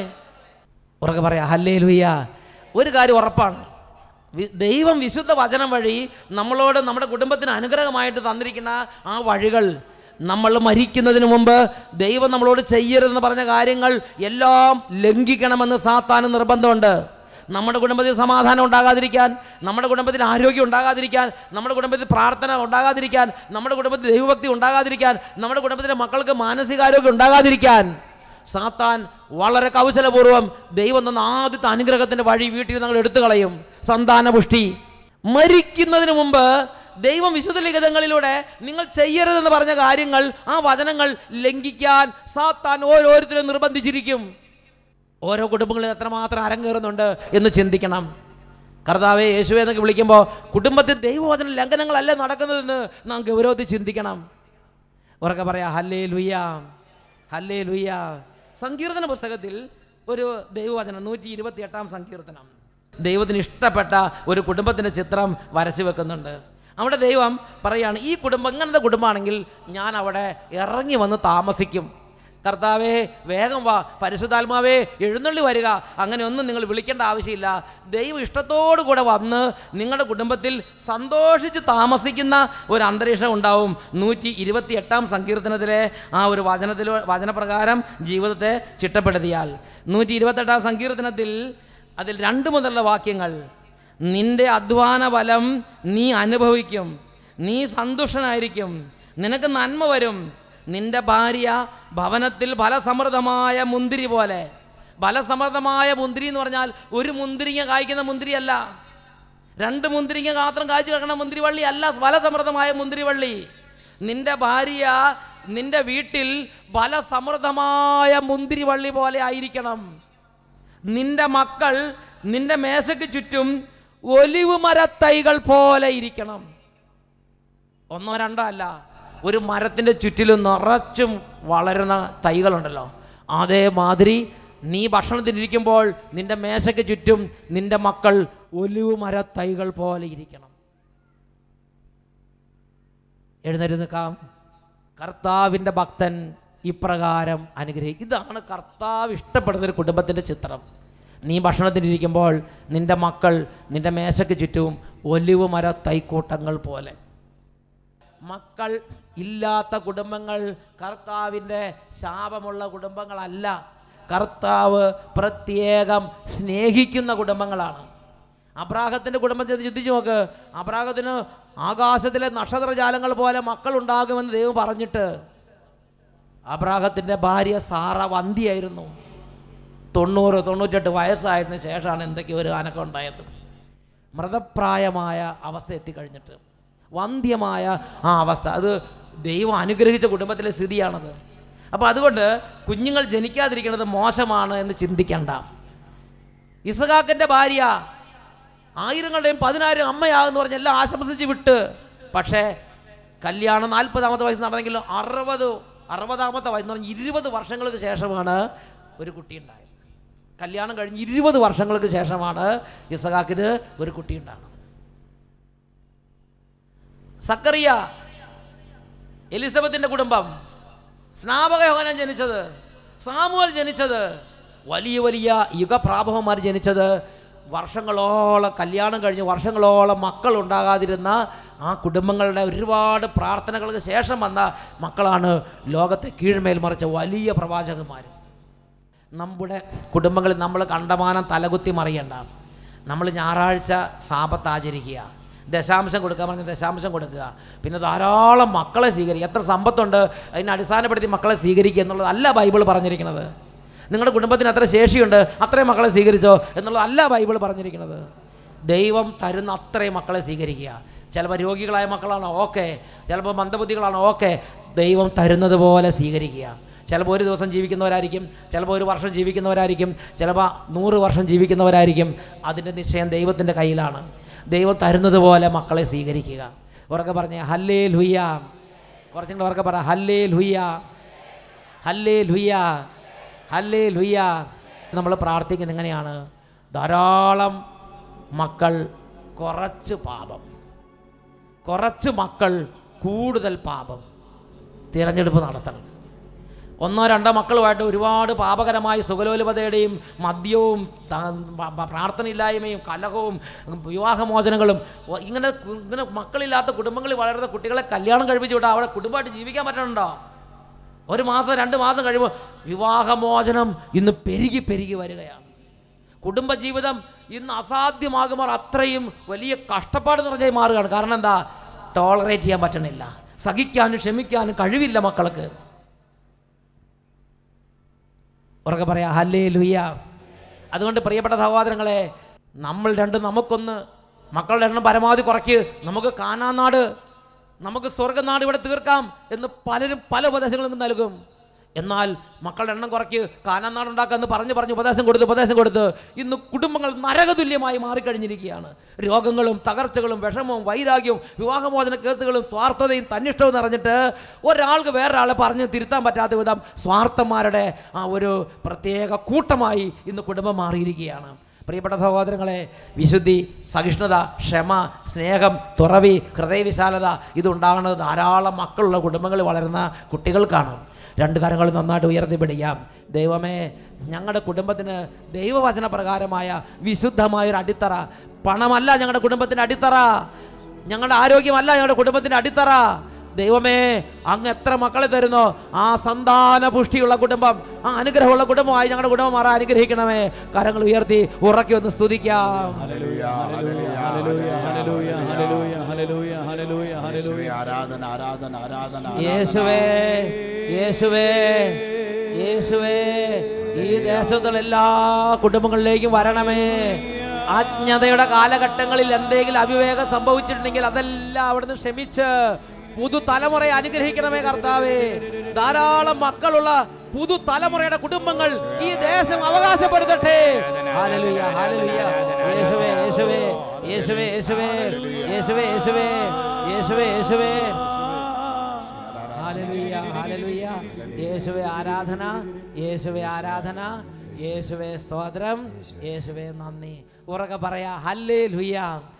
ഉറക്കെ പറയാം ഹല്ലേ ലുയ്യ ഒരു കാര്യം ഉറപ്പാണ് വി- ദൈവം വിശുദ്ധ വചനം വഴി നമ്മളോട് നമ്മുടെ കുടുംബത്തിന് അനുഗ്രഹമായിട്ട് തന്നിരിക്കുന്ന ആ വഴികൾ നമ്മൾ മരിക്കുന്നതിന് മുമ്പ് ദൈവം നമ്മളോട് ചെയ്യരുതെന്ന് പറഞ്ഞ കാര്യങ്ങൾ എല്ലാം ലംഘിക്കണമെന്ന് സാത്താന് നിർബന്ധമുണ്ട് നമ്മുടെ കുടുംബത്തിൽ സമാധാനം ഉണ്ടാകാതിരിക്കാൻ നമ്മുടെ കുടുംബത്തിൽ ആരോഗ്യം ഉണ്ടാകാതിരിക്കാൻ നമ്മുടെ കുടുംബത്തിൽ പ്രാർത്ഥന ഉണ്ടാകാതിരിക്കാൻ നമ്മുടെ കുടുംബത്തിൽ ദൈവഭക്തി ഉണ്ടാകാതിരിക്കാൻ നമ്മുടെ കുടുംബത്തിലെ മക്കൾക്ക് മാനസികാരോഗ്യം ഉണ്ടാകാതിരിക്കാൻ സാത്താൻ വളരെ കൗശലപൂർവ്വം ദൈവം തന്ന ആദ്യത്തെ അനുഗ്രഹത്തിൻ്റെ വഴി വീട്ടിൽ ഞങ്ങൾ എടുത്തു കളയും സന്താനപുഷ്ടി മരിക്കുന്നതിന് മുമ്പ് ദൈവം വിശുദ്ധ ലിഖിതങ്ങളിലൂടെ നിങ്ങൾ ചെയ്യരുതെന്ന് പറഞ്ഞ കാര്യങ്ങൾ ആ വചനങ്ങൾ ലംഘിക്കാൻ സാത്താൻ ഓരോരുത്തരും നിർബന്ധിച്ചിരിക്കും ഓരോ കുടുംബങ്ങളിൽ എത്രമാത്രം അരങ്ങേറുന്നുണ്ട് എന്ന് ചിന്തിക്കണം കർത്താവെ യേശുവെ എന്നൊക്കെ വിളിക്കുമ്പോൾ കുടുംബത്തിൽ ദൈവവചന ലംഘനങ്ങളല്ല നടക്കുന്നതെന്ന് നാം ഗൗരവത്തിൽ ചിന്തിക്കണം ഉറക്കെ പറയാം ഹല്ലേ ലുയ്യ ഹല്ലേ ലുയ്യ സങ്കീർത്തന പുസ്തകത്തിൽ ഒരു ദൈവവചനം നൂറ്റി ഇരുപത്തി എട്ടാം സങ്കീർത്തനം ദൈവത്തിന് ഇഷ്ടപ്പെട്ട ഒരു കുടുംബത്തിൻ്റെ ചിത്രം വരച്ചു വെക്കുന്നുണ്ട് അവിടെ ദൈവം പറയാണ് ഈ കുടുംബം ഇങ്ങനത്തെ കുടുംബമാണെങ്കിൽ ഞാൻ അവിടെ ഇറങ്ങി വന്ന് താമസിക്കും കർത്താവേ വേഗം വാ പരിശുദ്ധാത്മാവേ എഴുന്നള്ളി വരിക അങ്ങനെ ഒന്നും നിങ്ങൾ വിളിക്കേണ്ട ആവശ്യമില്ല ദൈവം ഇഷ്ടത്തോടു കൂടെ വന്ന് നിങ്ങളുടെ കുടുംബത്തിൽ സന്തോഷിച്ച് താമസിക്കുന്ന ഒരു അന്തരീക്ഷം ഉണ്ടാവും നൂറ്റി ഇരുപത്തി എട്ടാം സങ്കീർത്തനത്തിലെ ആ ഒരു വചനത്തിൽ വചനപ്രകാരം ജീവിതത്തെ ചിട്ടപ്പെടുത്തിയാൽ നൂറ്റി ഇരുപത്തെട്ടാം സങ്കീർത്തനത്തിൽ അതിൽ രണ്ട് മുതലുള്ള വാക്യങ്ങൾ നിന്റെ അധ്വാന ഫലം നീ അനുഭവിക്കും നീ സന്തുഷ്ടനായിരിക്കും നിനക്ക് നന്മ വരും നിന്റെ ഭാര്യ ഭവനത്തിൽ ഫലസമൃദ്ധമായ മുന്തിരി പോലെ ഫലസമൃദ്ധമായ മുന്തിരി എന്ന് പറഞ്ഞാൽ ഒരു മുന്തിരിങ്ങ കായ്ക്കുന്ന മുന്തിരിയല്ല രണ്ട് മുന്തിരിങ്ങ മാത്രം കായ്ച്ചു കിടക്കുന്ന മുന്തിരിവള്ളി അല്ല ഫലസമൃദ്ധമായ മുന്തിരിവള്ളി നിന്റെ ഭാര്യ നിന്റെ വീട്ടിൽ ഫലസമൃദ്ധമായ മുന്തിരിവള്ളി പോലെ ആയിരിക്കണം നിന്റെ മക്കൾ നിന്റെ മേശയ്ക്ക് ചുറ്റും ഒലിവ് മരത്തൈകൾ പോലെ ഇരിക്കണം ഒന്നോ രണ്ടോ അല്ല ഒരു മരത്തിൻ്റെ ചുറ്റിലും നിറച്ചും വളരുന്ന തൈകളുണ്ടല്ലോ അതേമാതിരി നീ ഭക്ഷണത്തിനിരിക്കുമ്പോൾ നിന്റെ മേശയ്ക്ക് ചുറ്റും നിന്റെ മക്കൾ ഒലിവ് മര തൈകൾ പോലെ ഇരിക്കണം എഴുന്നേറ്റ് നിൽക്കാം കർത്താവിൻ്റെ ഭക്തൻ ഇപ്രകാരം അനുഗ്രഹിക്കും ഇതാണ് കർത്താവ് ഇഷ്ടപ്പെടുന്ന ഒരു കുടുംബത്തിൻ്റെ ചിത്രം നീ ഭക്ഷണത്തിനിരിക്കുമ്പോൾ നിന്റെ മക്കൾ നിന്റെ മേശയ്ക്ക് ചുറ്റും ഒലിവ് മര തൈക്കൂട്ടങ്ങൾ പോലെ മക്കൾ ഇല്ലാത്ത കുടുംബങ്ങൾ കർത്താവിൻ്റെ ശാപമുള്ള കുടുംബങ്ങളല്ല കർത്താവ് പ്രത്യേകം സ്നേഹിക്കുന്ന കുടുംബങ്ങളാണ് അബ്രാഹത്തിൻ്റെ കുടുംബത്തെ ചിന്തിച്ചു നോക്ക് അബ്രാഹത്തിന് ആകാശത്തിലെ നക്ഷത്രജാലങ്ങൾ പോലെ മക്കളുണ്ടാകുമെന്ന് ദൈവം പറഞ്ഞിട്ട് അബ്രാഹത്തിൻ്റെ ഭാര്യ സാറ വന്തിയായിരുന്നു തൊണ്ണൂറ് തൊണ്ണൂറ്റെട്ട് വയസ്സായതിനു ശേഷമാണ് എന്തൊക്കെയോ ഒരു അനക്കം ഉണ്ടായത് മൃതപ്രായമായ അവസ്ഥ എത്തിക്കഴിഞ്ഞിട്ട് വന്ധ്യമായ ആ അവസ്ഥ അത് ദൈവം അനുഗ്രഹിച്ച കുടുംബത്തിലെ സ്ഥിതിയാണത് അപ്പോൾ അതുകൊണ്ട് കുഞ്ഞുങ്ങൾ ജനിക്കാതിരിക്കുന്നത് മോശമാണ് എന്ന് ചിന്തിക്കണ്ട ഇസഹാക്കിൻ്റെ ഭാര്യ ആയിരങ്ങളുടെയും പതിനായിരം അമ്മയാകുന്ന പറഞ്ഞ് എല്ലാം ആശംസിച്ച് വിട്ട് പക്ഷേ കല്യാണം നാൽപ്പതാമത്തെ വയസ്സ് നടന്നെങ്കിൽ അറുപത് അറുപതാമത്തെ വയസ്സ് പറഞ്ഞ് ഇരുപത് വർഷങ്ങൾക്ക് ശേഷമാണ് ഒരു കുട്ടി ഉണ്ടായത് കല്യാണം കഴിഞ്ഞ് ഇരുപത് വർഷങ്ങൾക്ക് ശേഷമാണ് ഇസഹാക്കിന് ഒരു കുട്ടി ഉണ്ടാകുന്നത് സക്കറിയ എലിസബത്തിന്റെ കുടുംബം സ്നാപക യോഹനൻ ജനിച്ചത് സാമുവൽ ജനിച്ചത് വലിയ വലിയ യുഗപ്രാഭവന്മാർ ജനിച്ചത് വർഷങ്ങളോളം കല്യാണം കഴിഞ്ഞ് വർഷങ്ങളോളം മക്കൾ ഉണ്ടാകാതിരുന്ന ആ കുടുംബങ്ങളുടെ ഒരുപാട് പ്രാർത്ഥനകൾക്ക് ശേഷം വന്ന മക്കളാണ് ലോകത്തെ കീഴ്മേൽ മറിച്ച വലിയ പ്രവാചകന്മാർ നമ്മുടെ കുടുംബങ്ങളിൽ നമ്മൾ കണ്ടമാനം തലകുത്തി മറിയണ്ട നമ്മൾ ഞായറാഴ്ച സാപത്ത് ആചരിക്കുക ദശാംശം കൊടുക്കാൻ പറഞ്ഞ് ദശാംശം കൊടുക്കുക പിന്നെ ധാരാളം മക്കളെ സ്വീകരിക്കുക എത്ര സമ്പത്തുണ്ട് അതിനെ അടിസ്ഥാനപ്പെടുത്തി മക്കളെ സ്വീകരിക്കുക എന്നുള്ളതല്ല ബൈബിൾ പറഞ്ഞിരിക്കുന്നത് നിങ്ങളുടെ കുടുംബത്തിന് എത്ര ശേഷിയുണ്ട് അത്രയും മക്കളെ സ്വീകരിച്ചോ എന്നുള്ളതല്ല ബൈബിൾ പറഞ്ഞിരിക്കുന്നത് ദൈവം തരുന്ന അത്രയും മക്കളെ സ്വീകരിക്കുക ചിലപ്പോൾ രോഗികളായ മക്കളാണോ ഓക്കെ ചിലപ്പോൾ മന്ദബുദ്ധികളാണോ ഓക്കെ ദൈവം തരുന്നത് പോലെ സ്വീകരിക്കുക ചിലപ്പോൾ ഒരു ദിവസം ജീവിക്കുന്നവരായിരിക്കും ചിലപ്പോൾ ഒരു വർഷം ജീവിക്കുന്നവരായിരിക്കും ചിലപ്പോൾ നൂറ് വർഷം ജീവിക്കുന്നവരായിരിക്കും അതിൻ്റെ നിശ്ചയം ദൈവത്തിൻ്റെ കയ്യിലാണ് ദൈവം തരുന്നത് പോലെ മക്കളെ സ്വീകരിക്കുക ഉറക്കെ പറഞ്ഞേ ഹല്ലേ ലുയ്യ കുറച്ചും കൂടെ ഉറക്കെ പറ ഹല്ലേ ലുയ്യ ഹല്ലേ ലുയ്യ ഹല്ലേ ലുയ്യ നമ്മൾ പ്രാർത്ഥിക്കുന്നത് എങ്ങനെയാണ് ധാരാളം മക്കൾ കുറച്ച് പാപം കുറച്ച് മക്കൾ കൂടുതൽ പാപം തിരഞ്ഞെടുപ്പ് നടത്തണം ഒന്നോ രണ്ടോ മക്കളുമായിട്ട് ഒരുപാട് പാപകരമായ സുഖലോലുപതയുടെയും മദ്യവും ത- പ- പ- പ്രാർത്ഥനയില്ലായ്മയും കലഹവും വിവാഹമോചനങ്ങളും ഒ- ഇങ്ങനെ കു- ഇങ്ങനെ മക്കളില്ലാത്ത കുടുംബങ്ങളിൽ വളരുന്ന കുട്ടികളെ കല്യാണം കഴിപ്പിച്ച് വിട്ടാൽ അവിടെ കുടുംബമായിട്ട് ജീവിക്കാൻ പറ്റണുണ്ടോ ഒരു മാസം രണ്ട് മാസം കഴിയുമ്പോൾ വിവാഹമോചനം ഇന്ന് പെരുകി പെരുകി വരികയാണ് കുടുംബജീവിതം ഇന്ന് അസാധ്യമാകുമ്പോൾ അത്രയും വലിയ കഷ്ടപ്പാട് നിറഞ്ഞായി മാറുകയാണ് കാരണം എന്താ ടോളറേറ്റ് ചെയ്യാൻ പറ്റണില്ല സഹിക്കാനും ക്ഷമിക്കാനും കഴിവില്ല മക്കൾക്ക് ഉറക്കെ പറയാ ഹല്ലേ ലുയ്യ അതുകൊണ്ട് പ്രിയപ്പെട്ട സഹോദരങ്ങളെ നമ്മൾ രണ്ടും നമുക്കൊന്ന് മക്കളുടെ എണ്ണം പരമാവധി കുറയ്ക്ക് നമുക്ക് കാനാനാട് നമുക്ക് സ്വർഗനാട് ഇവിടെ തീർക്കാം എന്ന് പലരും പല ഉപദേശങ്ങളും നൽകും എന്നാൽ മക്കളുടെ എണ്ണം കുറയ്ക്ക് കാനാനാട് ഉണ്ടാക്കാമെന്ന് പറഞ്ഞ് പറഞ്ഞ് ഉപദേശം കൊടുത്ത് ഉപദേശം കൊടുത്ത് ഇന്ന് കുടുംബങ്ങൾ നരകതുല്യമായി മാറിക്കഴിഞ്ഞിരിക്കുകയാണ് രോഗങ്ങളും തകർച്ചകളും വിഷമവും വൈരാഗ്യവും വിവാഹമോചന കേസുകളും സ്വാർത്ഥതയും തന്നിഷ്ടവും നിറഞ്ഞിട്ട് ഒരാൾക്ക് വേറൊരാളെ പറഞ്ഞ് തിരുത്താൻ പറ്റാത്ത വിധം സ്വാർത്ഥന്മാരുടെ ആ ഒരു പ്രത്യേക കൂട്ടമായി ഇന്ന് കുടുംബം മാറിയിരിക്കുകയാണ് പ്രിയപ്പെട്ട സഹോദരങ്ങളെ വിശുദ്ധി സഹിഷ്ണുത ക്ഷമ സ്നേഹം തുറവി ഹൃദയവിശാലത ഇതുണ്ടാകുന്നത് ധാരാളം മക്കളുള്ള കുടുംബങ്ങളിൽ വളരുന്ന കുട്ടികൾക്കാണ് രണ്ട് കരങ്ങൾ നന്നായിട്ട് ഉയർത്തിപ്പിടിക്കാം ദൈവമേ ഞങ്ങളുടെ കുടുംബത്തിന് ദൈവവചന പ്രകാരമായ വിശുദ്ധമായൊരു അടിത്തറ പണമല്ല ഞങ്ങളുടെ കുടുംബത്തിൻ്റെ അടിത്തറ ഞങ്ങളുടെ ആരോഗ്യമല്ല ഞങ്ങളുടെ കുടുംബത്തിൻ്റെ അടിത്തറ ദൈവമേ അങ്ങ് എത്ര മക്കളെ തരുന്നോ ആ സന്താന പുഷ്ടിയുള്ള കുടുംബം ആ അനുഗ്രഹമുള്ള കുടുംബമായി ഞങ്ങളുടെ കുടുംബം മാറാൻ അനുഗ്രഹിക്കണമേ കരങ്ങൾ ഉയർത്തി ഉറക്കി ഒന്ന് സ്തുതിക്കാം യേശുവേ, ആരാധന ആരാധന ആരാധന യേശുവേ യേശുവേ യേശുവേ ഈ ദേശത്തുള്ള എല്ലാ കുടുംബങ്ങളിലേക്കും വരണമേ അജ്ഞതയുടെ കാലഘട്ടങ്ങളിൽ എന്തെങ്കിലും അവിവേകം സംഭവിച്ചിട്ടുണ്ടെങ്കിൽ അതെല്ലാം അവിടുന്ന് ക്ഷമിച്ച് പുതു തലമുറയെ അനുഗ്രഹിക്കണമേ കർത്താവേ ധാരാളം മക്കളുള്ള പുതു തലമുറയുടെ കുടുംബങ്ങൾ ഈ ദേശം അവകാശപ്പെടുത്തട്ടെ ഹല്ലേലൂയ, ഹല്ലേലൂയ. യേശുവേ യേശുവേ യേശുവേ യേശുവേ യേശുവേ യേശുവേ യേശുവേ യേശുവേ ഹല്ലേലൂയ, ഹല്ലേലൂയ. യേശുവേ ആരാധന യേശുവേ ആരാധന യേശുവേ സ്തോത്രം യേശുവേ നന്ദി ഉറക്കെ പറയാ ഹല്ലേ ലുയ്യ